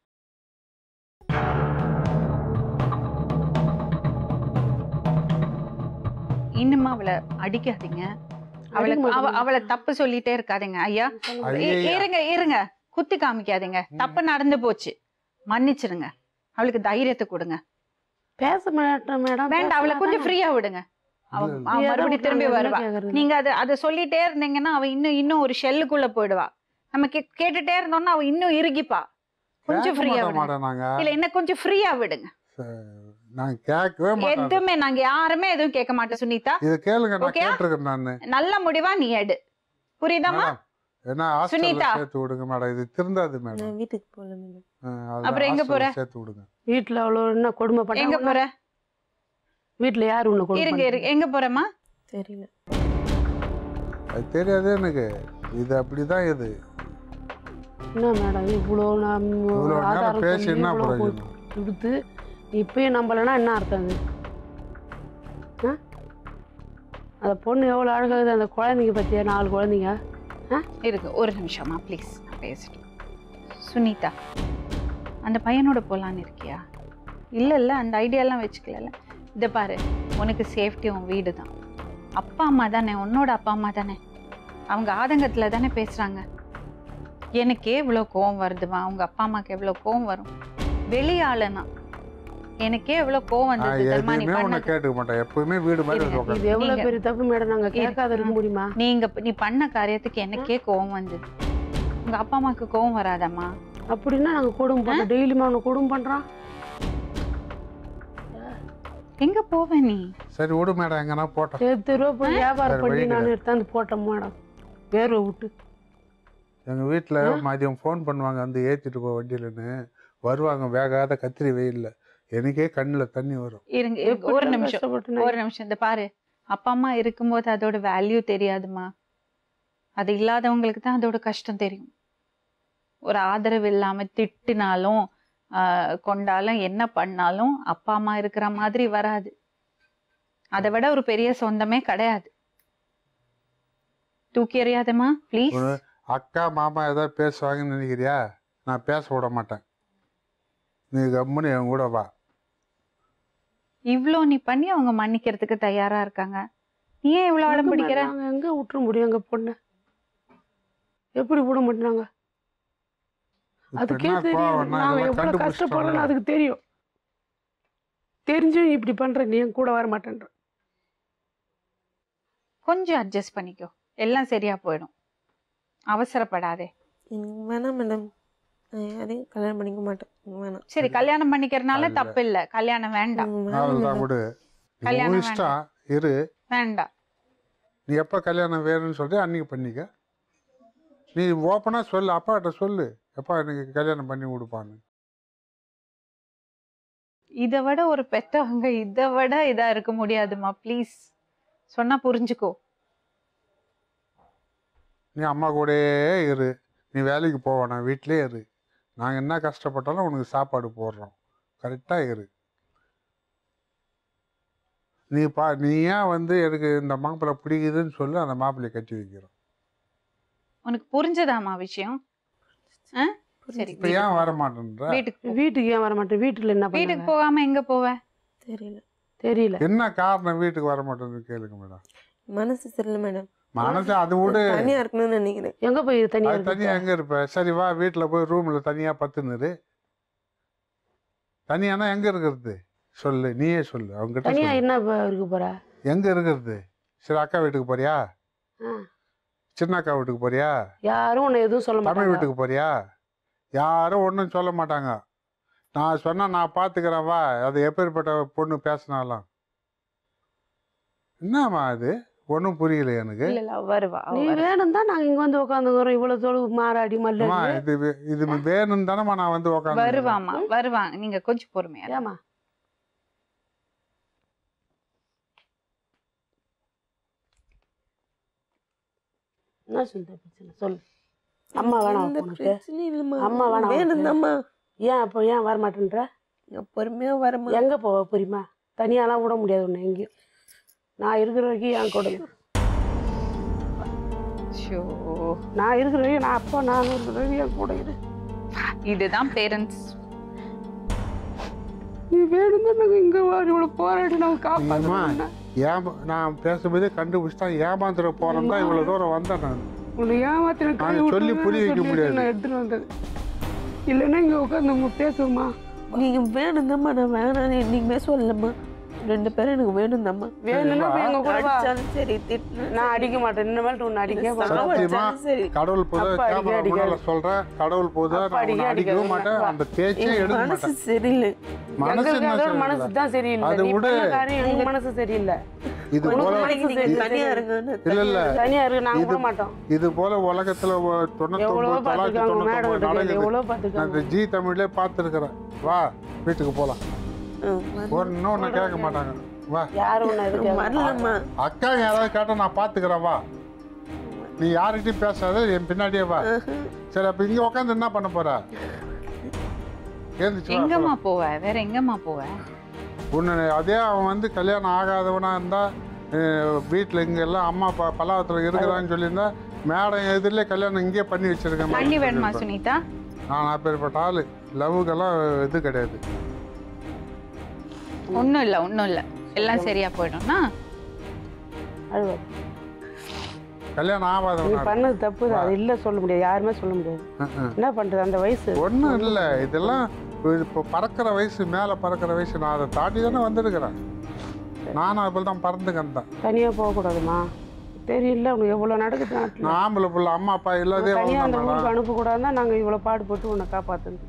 இன்னுமா அவளை அடிக்காதீங்க அவளை அடிக்க அவ- மாட்டேங்க. அவளை தப்பு சொல்லிட்டே இருக்காதீங்க ஐயா இ- ஐயா இருங்க இருங்க குத்தி காமிக்காதீங்க தப்பு நடந்து போச்சு மன்னிச்சிருங்க அவளுக்கு தைரியத்தை கொடுங்க பேச மாட்டேன் மேடம் வேண்டாம் அவளை கொஞ்சம் ஃப்ரீயா விடுங்க அவ இல்ல, அவ மறுபடியும் திரும்பி வருவா நீங்க அதை அதை சொல்லிட்டே இருந்தீங்கன்னா அவ இன்னும் இன்னும் ஒரு ஷெல்லுக்குள்ள போயிடுவா நம்ம கே- கேட்டுட்டே இருந்தோம்னா அவ இன்னும் இறுகிப்பா கொஞ்சம் கேட்க ஃப்ரீயா மாட்ட விடுங்க மாட்டேன் நாங்க இல்ல என்ன கொஞ்சம் ஃப்ரீயா விடுங்க நான் கேட்கவே மாட்டேன் எதுவுமே நாங்க யாருமே எதுவும் கேட்க மாட்டோம் சுனிதா இது கேளுங்க நான் Okay-ஆ? கேட்டிருக்கேன் நான் நல்ல முடிவா நீ எடு புரியுதாமா மேடம் என்ன ஹாஸ்டல்ல சுனிதா. சேர்த்து விடுங்க மேடம் இது திருந்தாது மேடம் நான் வீட்டுக்கு போகல மேடம் அப்புறம் எங்க போற? சேர்த்து விடுங்க வீட்டுல அவ்வளவு என்ன கொடுமை எங்க பண்ண போற வீட்டுல யாரு உன்னை கொடுமை இருங்க பண்ணா? இருங்க எங்க போறமா தெரியல அது தெரியாது எனக்கு இது அப்படிதான் இது என்ன மேடம் இவ்வளோ நான் இவ்வளோ நேரம் ஆதாரம் பேசி சொல்லி என்ன இவ்வளோ பிரயோஜனம் கொடுத்து இப்பயும் நம்பலைன்னா என்ன அர்த்தம் அது ஆ அந்த பொண்ணு எவ்வளோ அழகாகுது அந்த குழந்தைங்க பத்தியா நாலு குழந்தைங்க இருக்கு ஒரு நிமிஷமா ப்ளீஸ் நான் பேசிட்டு சுனிதா அந்த பையனோட போலான்னு இருக்கியா இல்ல இல்ல அந்த ஐடியாலாம் வச்சுக்கல இதை பாரு உனக்கு சேஃப்டி உன் வீடு தான் அப்பா அம்மா தானே உன்னோட அப்பா அம்மா தானே அவங்க ஆதங்கத்துல தானே பேசுறாங்க எனக்கே இவ்வளோ கோவம் வருதுமா அவங்க அப்பா அம்மாக்கு எவ்வளோ கோவம் வரும் வெளியாளனா எனக்கே எவ்வளோ கோவம் நான் வந்தது தெரியுமா நீ எதுவுமே உன்னை பண்ணது கேட்டுக்க மாட்டேன் எப்பவுமே வீடு மாதிரி இருங்க, உட்காந்து இது எவ்வளோ நீங்க- பெரிய தப்பு மேடம் நாங்கள் இரு. கேட்காத இருக்க முடியுமா நீங்க நீ பண்ண காரியத்துக்கு எனக்கே கோவம் வந்தது உங்க அப்பா அம்மாக்கு கோவம் வராதம்மா அப்படின்னா நாங்கள் குடும்பம் பண்ணுறோம் டெய்லியுமா அவனை குடும்பம் பண்ணுறான் எங்க போவ நீ சரி விடு மேடம் எங்கன்னா போட்டேன் எட்டு ரூபா போய் வியாபாரம் வேற பண்ணி வழி நான் எடுத்தாந்து போட்டேன் மேடம் வேர்வை விட்டு எங்க வீட்டில் மதியம் ஃபோன் பண்ணுவாங்க வந்து ஏற்றிட்டு போ வண்டியிலன்னு வருவாங்க வேகாத கத்திரி வெயில்ல எனக்கே கண்ணில் தண்ணி வரும் இருங்க இருங்க, எப்படி ஒரு நான் நிமிஷம் கஷ்டப்பட்டு நான் ஒரு நிமிஷம் இந்த பாரு அப்பா அம்மா இருக்கும்போது அதோட வேல்யூ தெரியாதுமா அது இல்லாதவங்களுக்கு தான் அதோட கஷ்டம் தெரியும் ஒரு ஆதரவு இல்லாம திட்டினாலும் ஆஹ், கொண்டாலும் என்ன பண்ணாலும் அப்பா அம்மா இருக்கிற மாதிரி வராது அதை விட ஒரு பெரிய சொந்தமே கிடையாது தூக்கி எறியாதம்மா ப்ளீஸ் ஒரு அக்கா மாமா ஏதாவது பேசுவாங்கன்னு நினைக்கிறியா நான் பேச விட மாட்டேன் நீ கம்முன்னு என் கூட வா இவ்ளோ நீ பண்ணி அவங்க மன்னிக்கிறதுக்கு தயாரா இருக்காங்க நீ ஏன் இவ்வளவு அடம் பிடிக்கிற நாங்கள் எங்கே விட்டுற முடியும் எங்கள் பொண்ணை எப்படி விட மாட்டாங்க இப்ப அதுக்கே என்ன தெரியும் கோவம்னா நாங்கள் இதெல்லாம் எவ்வளோ கஷ்டப்படுறோம்னு கண்டுபிடிச்சிட்டாங்க அதுக்கு தெரியும் தெரிஞ்சும் இப்படி பண்ற நீ என் கூட வர மாட்டேன்ற கொஞ்சம் அட்ஜஸ்ட் பண்ணிக்கோ எல்லாம் சரியா போயிடும் அவசரப்படாதே எனக்கு வேணாம் மேடம் நான் யாரையும் கல்யாணம் பண்ணிக்க மாட்டேன் எனக்கு வேணாம் சரி கல்யாணம் பண்ணிக்கிறனால அல்ல. தப்பு இல்ல கல்யாணம் வேண்டாம் எனக்கு வேணாம் அவ்வளோதான் madam. விடு நீ கல்யாணம் உன் இஷ்டம் இரு வேண்டாம் நீ எப்போ கல்யாணம் வேணும்னு சொல்லிட்டு அன்னைக்கு பண்ணிக்க நீ ஓப்பனாக சொல்லு அப்பாட்ட சொல்லு எப்பா எனக்கு கல்யாணம் பண்ணி கொடுப்பான்னு இதை விட ஒரு பெத்தவங்க இதை விட இதா இருக்க முடியாதுமா ப்ளீஸ் சொன்னா புரிஞ்சுக்கோ நீ அம்மா கூடயே இரு நீ வேலைக்கு போவேணா வீட்டிலே இரு நாங்கள் என்ன கஷ்டப்பட்டாலும் உனக்கு சாப்பாடு போடுறோம் கரெக்டாக இரு நீ பா நீ ஏன் வந்து எனக்கு இந்த மாப்பிள்ளை பிடிக்குதுன்னு சொல்லி அந்த மாப்பிள்ளையை கட்டி வைக்கிறோம் உனக்கு புரிஞ்சதாமா விஷயம் ஆ? சரி இப்போ ஏன் வர மாட்டேன்ற வீட்டுக்கு போ. வீட்டுக்கு ஏன் வர மாட்டேன் வீட்டுல என்ன வீட்டுக்கு பண்ணாங்க போகாம எங்க போவ தெரியல தெரியல என்ன காரணம் வீட்டுக்கு வர மாட்டேன்னு கேளுங்க மேடம் மனசு சரியில்லை மேடம் மனசு அது விடு தனியாக இருக்கணும்னு நினைக்கிறேன் எங்க போய் தனியா அது தனியாக இருக்க எங்கே இருப்ப சரி வா வீட்டில் போய் ரூமில் தனியாக பத்துனுரு தனியானா எங்கே இருக்கிறது சொல்லு நீயே சொல்லு அவங்ககிட்ட தனியா சொல்லு. என்ன இப்ப இருக்க போற எங்கே இருக்கிறது சரி அக்கா வீட்டுக்கு போறியா ஆ. சின்ன அக்கா வீட்டுக்கு போறியா யாரும் உன்னை எதுவும் சொல்ல தமிழ் மாட்டாங்க வீட்டுக்கு போறியா யாரும் ஒன்றும் சொல்ல மாட்டாங்க நான் சொன்னா நான் பார்த்துக்கிறேன் வா அது எப்பேற்பட்ட பொண்ணு பேசினாலும் என்னம்மா அது ஒன்றும் புரியல எனக்கு இல்ல இல்ல அவ வருவா அவ நீ வருவா. வேணும் தான் நாங்க இங்க வந்து உட்காந்துக்கிறோம் இவ்வளவு தொழு மாறாடி அம்மா மல்லாடி இது வே- இது வேணும் தானம்மா நான் வந்து உட்காந்து வருவாமா வருவாங்க நீங்க கொஞ்சம் பொறுமையா இருங்க. ஏமா என்ன சொல்ற பிரச்சனை சொல்லு அம்மா வேணாம் எந்த உனக்கு பிரச்சனையும் இல்லைம்மா அம்மா வேணாம் வேணும் உனக்கு. தாம்மா ஏன் அப்போ ஏன் வர மாட்டேன்ற பொறுமையாக வரமா எங்க போவ புரியுமா தனியாலாம் விட முடியாது உன்னை எங்கேயும் நான் இருக்கிற வரைக்கும் என் கூட இரு. ஷோ நான் இருக்கிற வரைக்கும் நான் அப்பா நான் இருக்கிற வரைக்கும் என் கூட இரு இதுதான் பேரண்ட்ஸ் நீ வேணும் தான் நாங்கள் இங்கே இவ்வளோ போராடி நாங்கள் அம்மா காப்பாற்றணும் ஏமா நான் பேசும்போதே கண்டுபிடிச்சிட்டா ஏமாந்துட போறேன் தான் இவ்வளோ தூரம் வந்தேன் நான் உன்னை ஏமாத்தின கை நாங்க சொல்லி விட்டுருவேன்னு புரிய வைக்க சொல்லிட்டு முடியாது. நான் எடுத்துட்டு வந்தது இல்லைன்னா இங்கே உட்காந்து நம்ம பேசுவோமா நீங்கள் வேணும் தாம்மா நான் வேணான்னு என்னைக்குமே சொல்லலம்மா ரெண்டு பேரும் எனக்கு வேணும் தாம்மா வேணும்னா போய் எங்க கூட வா அடிச்சாலும் சரி திட்டினாலும் நான் அடிக்க மாட்டேன் இன்னமேல் உன்னை அடிக்க மாட்டேன் சத்தியமா சாவடிச்சாலும் சரி கடவுள் போதா அப்பா அடிக்க, கேமரா அடிக்க. முன்னால சொல்றேன் கடவுள் போதா அப்பா நான் அடிக்க, உன்னை அடிக்கவும் அடிக்க. மாட்டேன் அந்த பேச்சே என் எடுக்க மனசு மாட்டேன் சரியில்லை மனசு எங்களுக்கு என்ன அதோட சரியில்லை? மனசு தான் சரியில்லை அது நீ விடு. பண்ண காரியம் எங்க மனசு சரியில்லை இது உனக்கு போல மனசு நீங்க சரி, தனியா சரி. இருங்கன்னு இல்ல இல்ல தனியா இருக்கு நாங்க இது- விட மாட்டோம் இது போல உலகத்துல ஒ- தொண்ணூத்தொன்பது எவ்வளவோ தொள்ளாயிரத்தி பார்த்துருக்காங்க மேடம் தொண்ணூத்தொன்பது கிட்ட நடக்குது எவ்வளோ நான் பார்த்துருக்காங்க இந்த ஜி தமிழ்லே பார்த்துருக்குறேன் வா வீட்டுக்கு போலாம் ஆ, வரல. ஒன்னும் ஒன்று கேட்க மாட்டாங்க வா யாரும் ஒன்று எதுக்கு வரலம்மா அக்கா யாராவது கேட்டா நான் பார்த்துக்கிறேன் வா நீ யார்கிட்டயும் பேசாத என் பின்னாடியே வா சரி அப்ப இங்க உட்காந்து என்ன பண்ண போற ஏந்திச்சு வா எங்கம்மா போவ வேற எங்கம்மா போவ உன்னை அதே அவன் வந்து கல்யாணம் ஆகாதவனா இருந்தா வீட்டில் இங்க எல்லாம் அம்மா அப்பா பல்லாவத்தில் இருக்கிறான்னு சொல்லியிருந்தா மேடம் எதிரிலே கல்யாணம் இங்கேயே பண்ணி வச்சிருக்கேன் தண்ணி வேணுமா சுனிதா நான் அப்பேற்பட்ட ஆளு லவ்வுக்கெல்லாம் இது கிடையாது ஒண்ணும் இல்ல ஒண்ணும் இல்ல எல்லாம் சரியா போயிடும்னா அழுவாது கல்யாணம் நீ ஆகாதவனா பண்ணது தப்பு தான் அது இல்லை சொல்ல முடியாது யாருமே சொல்ல முடியாது என்ன பண்றது அந்த வயசு ஒன்றும் இல்லை இதெல்லாம் இப்போ பறக்கிற வயசு மேலே பறக்கிற வயசு நான் அதை தாண்டி தானே வந்திருக்கிறேன் நானும் அப்போ தான் பறந்துக்கேன் தான் தனியா போகக்கூடாதுமா தெரியல உனக்கு எவ்வளோ நடக்குது நாட்டில் நான் ஆம்பளை புள்ள அம்மா அப்பா இல்லாதே தனியாக அந்த வளர்ந்தேன் ஊருக்கு அனுப்பக்கூடாதுன்னா நாங்கள் இவ்வளோ பாடுபட்டு உன்னை காப்பாற்றுது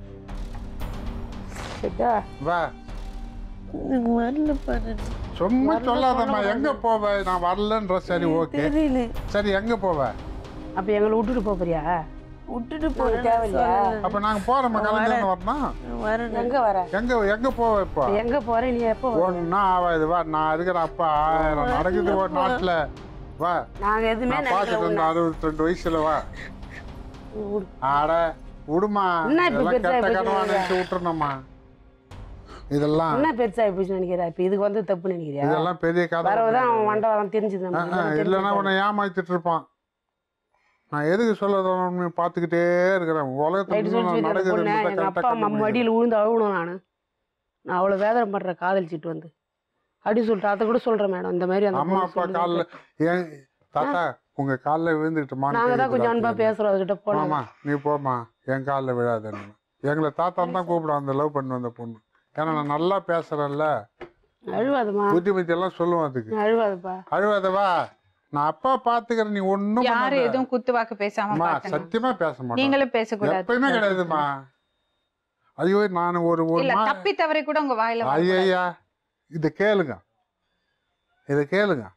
சரியா வா எனக்கு வரலப்பா நான் சும்மா வரல, சொல்லாதம்மா சொல்ல எங்க போவ நான் வரலன்ற சரி ஓகே தெரியல சரி எங்க போவ அப்போ எங்களை விட்டுட்டு போப் போறியா விட்டுட்டு நாங்க போறேன் தேவையில்லையா? அப்ப நாங்க போறோம் கல்யாணம் வரணும் வரேன் எங்கே வர எங்க எங்க போவ இப்போ எங்கே போற நீ எப்போ வர ஒன்னும் ஆகாது வா நான் இருக்கிற அப்பா ஆயிரம் நடக்குது ஒரு நாட்டுல வா நாங்கள் எதுவுமே நான் பார்த்துட்டு இருந்த அறுபத்தி ரெண்டு வயசுல வா ஆட விடுமா என்ன இப்ப இதெல்லாம் பெருசா கெட்ட போச்சு கனவா நினைச்சு விட்டுருணும்மா இதெல்லாம் என்ன பெருசாகி போச்சு நினைக்கிறா இப்போ இதுக்கு வந்து தப்பு நினைக்கிறியா இதெல்லாம் பெரிய கதை வரவுதான் அவன் மண்டை வரம் தெரிஞ்சுது ஆ, நமக்கு. ஆ, இல்லைன்னா உன்னை ஏமாத்திட்டு இருப்பான் நான் எதுக்கு சொல்ல தோணும்னு பார்த்துக்கிட்டே இருக்கிறேன் நைட்டு சொல்லி உலகத்துல அந்த பொண்ணு நடக்குது எங்கள் அப்பா அம்மா மடியில் விழுந்து அழுகணும் நான் நான் அவ்வளோ வேதனை பண்ணுறேன் காதலிச்சிட்டு வந்து அப்படி சொல்லிட்டு அதை கூட சொல்கிறேன் மேடம் இந்த மாதிரி அந்த அம்மா பொண்ணு அப்பா சொல்லுது. காலில் ஏன் தாத்தா உங்க காலில் விழுந்துட்டுமான்னு நாங்கள் தான் கொஞ்சம் அன்பாக பேசுகிறோம் அதுக்கிட்ட போனோம் போமா நீ போமா என் காலில் விழாதன்னு எங்களை தாத்தான் தான் கூப்பிடும் அந்த லவ் பண்ண வந்த பொண்ணு ஏன்னா நான் நல்லா பேசுறேன்ல அழுவாதுமா புத்திமதி எல்லாம் சொல்லுவேன் அதுக்கு நீ அழுவாதுப்பா அழுவாதவா நான் அப்பா பாத்துக்கிறேன் நீ ஒன்றும் யாரு எதுவும் குத்து வாக்கு பேசாம பாத்துங்க சத்தியமா பேச மாட்டேன் நீங்களும் பேசக்கூடாது எப்பயுமே கிடையாதுமா ஐயோ நான் ஒரு ஒரு இல்ல மா தப்பி தவறி கூட உங்க வாயில வரக்கூடாது. ஐயா இதை கேளுங்க இதை கேளுங்க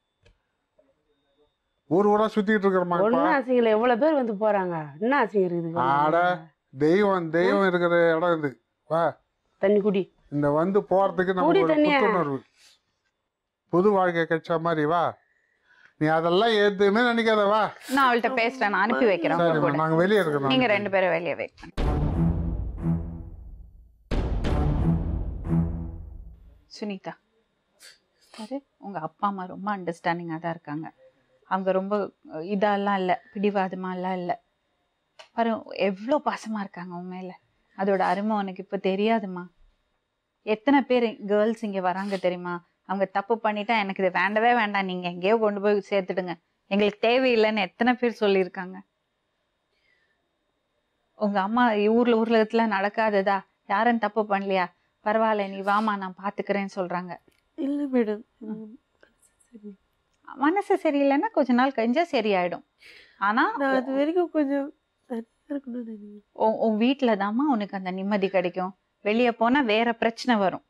ஊர் ஊரா சுத்திட்டு இருக்கிறோமா இப்ப ஒன்றும் அசிங்கல எவ்வளோ பேர் வந்து போகிறாங்க என்ன அசிங்கம் இருக்குது ஆட தெய்வம் தெய்வம் இருக்கிற இடம் இது வா தண்ணி குடி இந்த வந்து போறதுக்கு குடி நமக்கு ஒரு தண்ணியா? புத்துணர்வு புது வாழ்க்கை கிடைச்ச மாதிரி வா நீ அதெல்லாம் எதுவுமே நினைக்காத வா நான் அவள்கிட்ட பேசுறேன் நான் அனுப்பி வைக்கிறேன் உங்க சரிம்மா கூட நாங்க வெளியே இருக்கிறோம் நீங்க ரெண்டு பேரும் வெளியே வெயிட் சுனிதா பாரு உங்க அப்பா அம்மா ரொம்ப அண்டர்ஸ்டாண்டிங்காக தான் இருக்காங்க அவங்க ரொம்ப அஹ், இதெல்லாம் இல்லை பிடிவாதமாலாம் இல்லை பாரு எவ்வளோ பாசமா இருக்காங்க உன் மேல அதோட அருமை உனக்கு இப்போ தெரியாதுமா எத்தனை பேர் கேர்ள்ஸ் இங்கே வராங்க தெரியுமா அவங்க தப்பு பண்ணிட்டா எனக்கு இது வேண்டவே வேண்டாம் நீங்க எங்கேயோ கொண்டு போய் சேர்த்துடுங்க எங்களுக்கு தேவையில்லைன்னு எத்தனை பேர் சொல்லியிருக்காங்க உங்க அம்மா ஊர்ல ஊர்லத்துல நடக்காததா யாரும் தப்பு பண்ணலையா பரவாயில்ல நீ வாமா நான் பாத்துக்கிறேன்னு சொல்றாங்க இல்லை மேடம் மனசு சரியில்லைன்னா கொஞ்ச நாள் கழிஞ்சா சரியாயிடும் ஆனா நான் அது வரைக்கும் கொஞ்சம் தனியாக இருக்கணும்னு நினைக்கிறேன் உன் உன் வீட்டில் தாம்மா உனக்கு அந்த நிம்மதி கிடைக்கும் வெளியே போனா வேற பிரச்சனை வரும்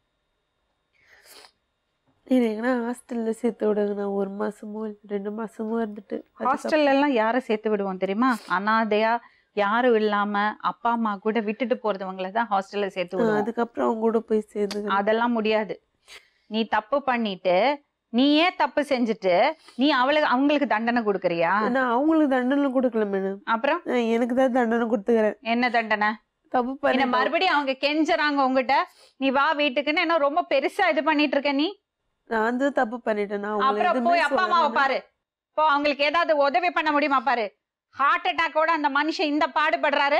நீங்க எங்கன்னா ஹாஸ்டலில் சேர்த்து விடுங்க நான் ஒரு மாசமோ இல்லை ரெண்டு மாசமோ இருந்துட்டு அதுக்கப்புறம் ஹாஸ்டல்ல எல்லாம் யாரை சேர்த்து விடுவோம் தெரியுமா அனாதையா யாரும் இல்லாம அப்பா அம்மா கூட விட்டுட்டு போறதவங்கள தான் ஹாஸ்டல்ல சேர்த்து நான் விடுவோம் அதுக்கப்புறம் அவங்க கூட போய் சேர்ந்துக்கிறேன் அதெல்லாம் முடியாது நீ தப்பு பண்ணிட்டு நீயே தப்பு செஞ்சுட்டு நீ அவளுக்கு அவங்களுக்கு தண்டனை கொடுக்கறியா நான் அவங்களுக்கு தண்டனை கொடுக்கல மேடம் அப்புறம் நான் எனக்கு தான் தண்டனை கொடுத்துக்கிறேன் என்ன தண்டனை தப்பு என்ன பண்ணி மறுபடியும் அவங்க கெஞ்சறாங்க உங்ககிட்ட நீ வா வீட்டுக்குன்னு என்ன ரொம்ப பெருசா இது பண்ணிட்டு இருக்க நீ நான் வந்து தப்பு பண்ணிட்டேன் நான் அவங்களை அப்புறம் எதுவுமே போய் அப்பா அம்மாவை சொல்லல. பாரு போ அவங்களுக்கு ஏதாவது உதவி பண்ண முடியுமா பாரு ஹார்ட் அட்டாக்கோட அந்த மனுஷன் இந்த பாடுபடுறாரு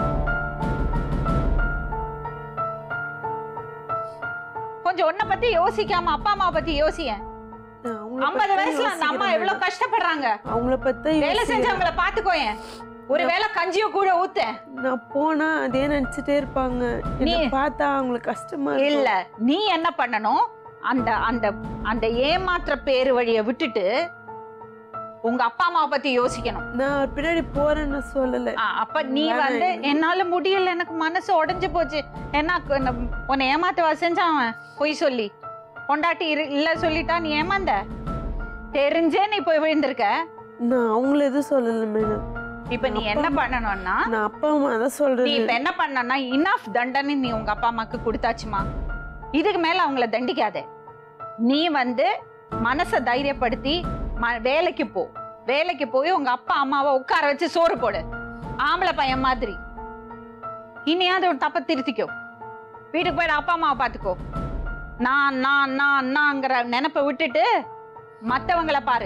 கொஞ்சம் உன்னை பத்தி யோசிக்காம அப்பா அம்மாவை பத்தி யோசியேன் நான் அவங்கள ஐம்பது பத்தி வயசுல அந்த அம்மா யோசிக்கிறேன் எவ்வளவு madam. கஷ்டப்படுறாங்க அவங்கள பத்தி வேலை செஞ்சவங்கள பாத்துக்கோயேன் ஒரு வேளை கஞ்சியோ கூட ஊத்த நான் போனா அதே நினைச்சிட்டே இருப்பாங்க என்ன நீ- பார்த்தா அவங்களுக்கு கஷ்டமா இருக்கும். இல்ல நீ என்ன பண்ணணும் அந்த அந்த அந்த ஏமாற்ற பேரு வழிய விட்டுட்டு உங்க அப்பா அம்மாவை பத்தி யோசிக்கணும் நான் அவர் பின்னாடி போறேன்னு சொல்லல ஆ, அப்ப நீ வேணாம் வந்து எனக்கு. என்னால முடியல எனக்கு மனசு உடைஞ்சு போச்சு என்ன கு- இந்த உன்னை ஏமாத்தவா செஞ்சான் அவன் பொய் சொல்லி பொண்டாட்டி இரு- இல்ல சொல்லிட்டா நீ ஏமாந்த தெரிஞ்சே நீ போய் விழுந்திருக்க நான் அவங்கள எதுவும் சொல்லல மேடம் இப்ப நீ என்ன பண்ணணும்னா நான் அப்பா அம்மா தான் நீ சொல்றேன் இப்ப என்ன பண்ணனா இனஃப் தண்டனை நீ உங்க அப்பா அம்மாக்கு கொடுத்தாச்சுமா இதுக்கு மேல அவங்கள தண்டிக்காத நீ வந்து மனச தைரியப்படுத்தி ம- வேலைக்கு போ வேலைக்கு போய் உங்க அப்பா அம்மாவை உட்கார வச்சு சோறு போடு ஆம்பளை பையன் மாதிரி இனியாவது ஒரு தப்ப திருத்திக்கோ வீட்டுக்கு போயிட்டு அப்பா அம்மாவை பாத்துக்கோ நான் நான் நான் நான்ங்கிற நினைப்பை விட்டுட்டு மத்தவங்கள பாரு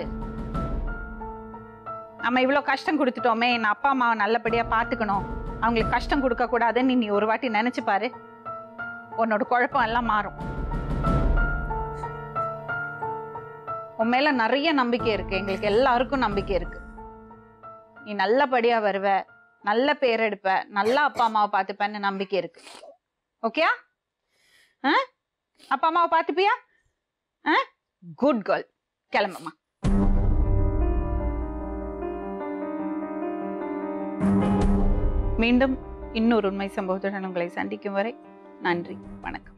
நம்ம இவ்வளோ கஷ்டம் கொடுத்துட்டோமே என் அப்பா அம்மாவை நல்லபடியா பார்த்துக்கணும் அவங்களுக்கு கஷ்டம் கொடுக்க கூடாதுன்னு நீ ஒரு வாட்டி நினைச்சு பாரு உன்னோட குழப்பம் எல்லாம் மாறும் உன் மேல நிறைய நம்பிக்கை இருக்கு எங்களுக்கு எல்லாருக்கும் நம்பிக்கை இருக்கு நீ நல்லபடியா வருவ நல்ல பேர் எடுப்ப நல்ல அப்பா அம்மாவை பார்த்துப்பேன்னு நம்பிக்கை இருக்கு ஓகேயா அப்பா அம்மாவை பார்த்துப்பியா குட் கேர்ள் கிளம்புமா மீண்டும் இன்னொரு உண்மை சம்பவத்துடன் உங்களை சந்திக்கும் வரை நன்றி வணக்கம்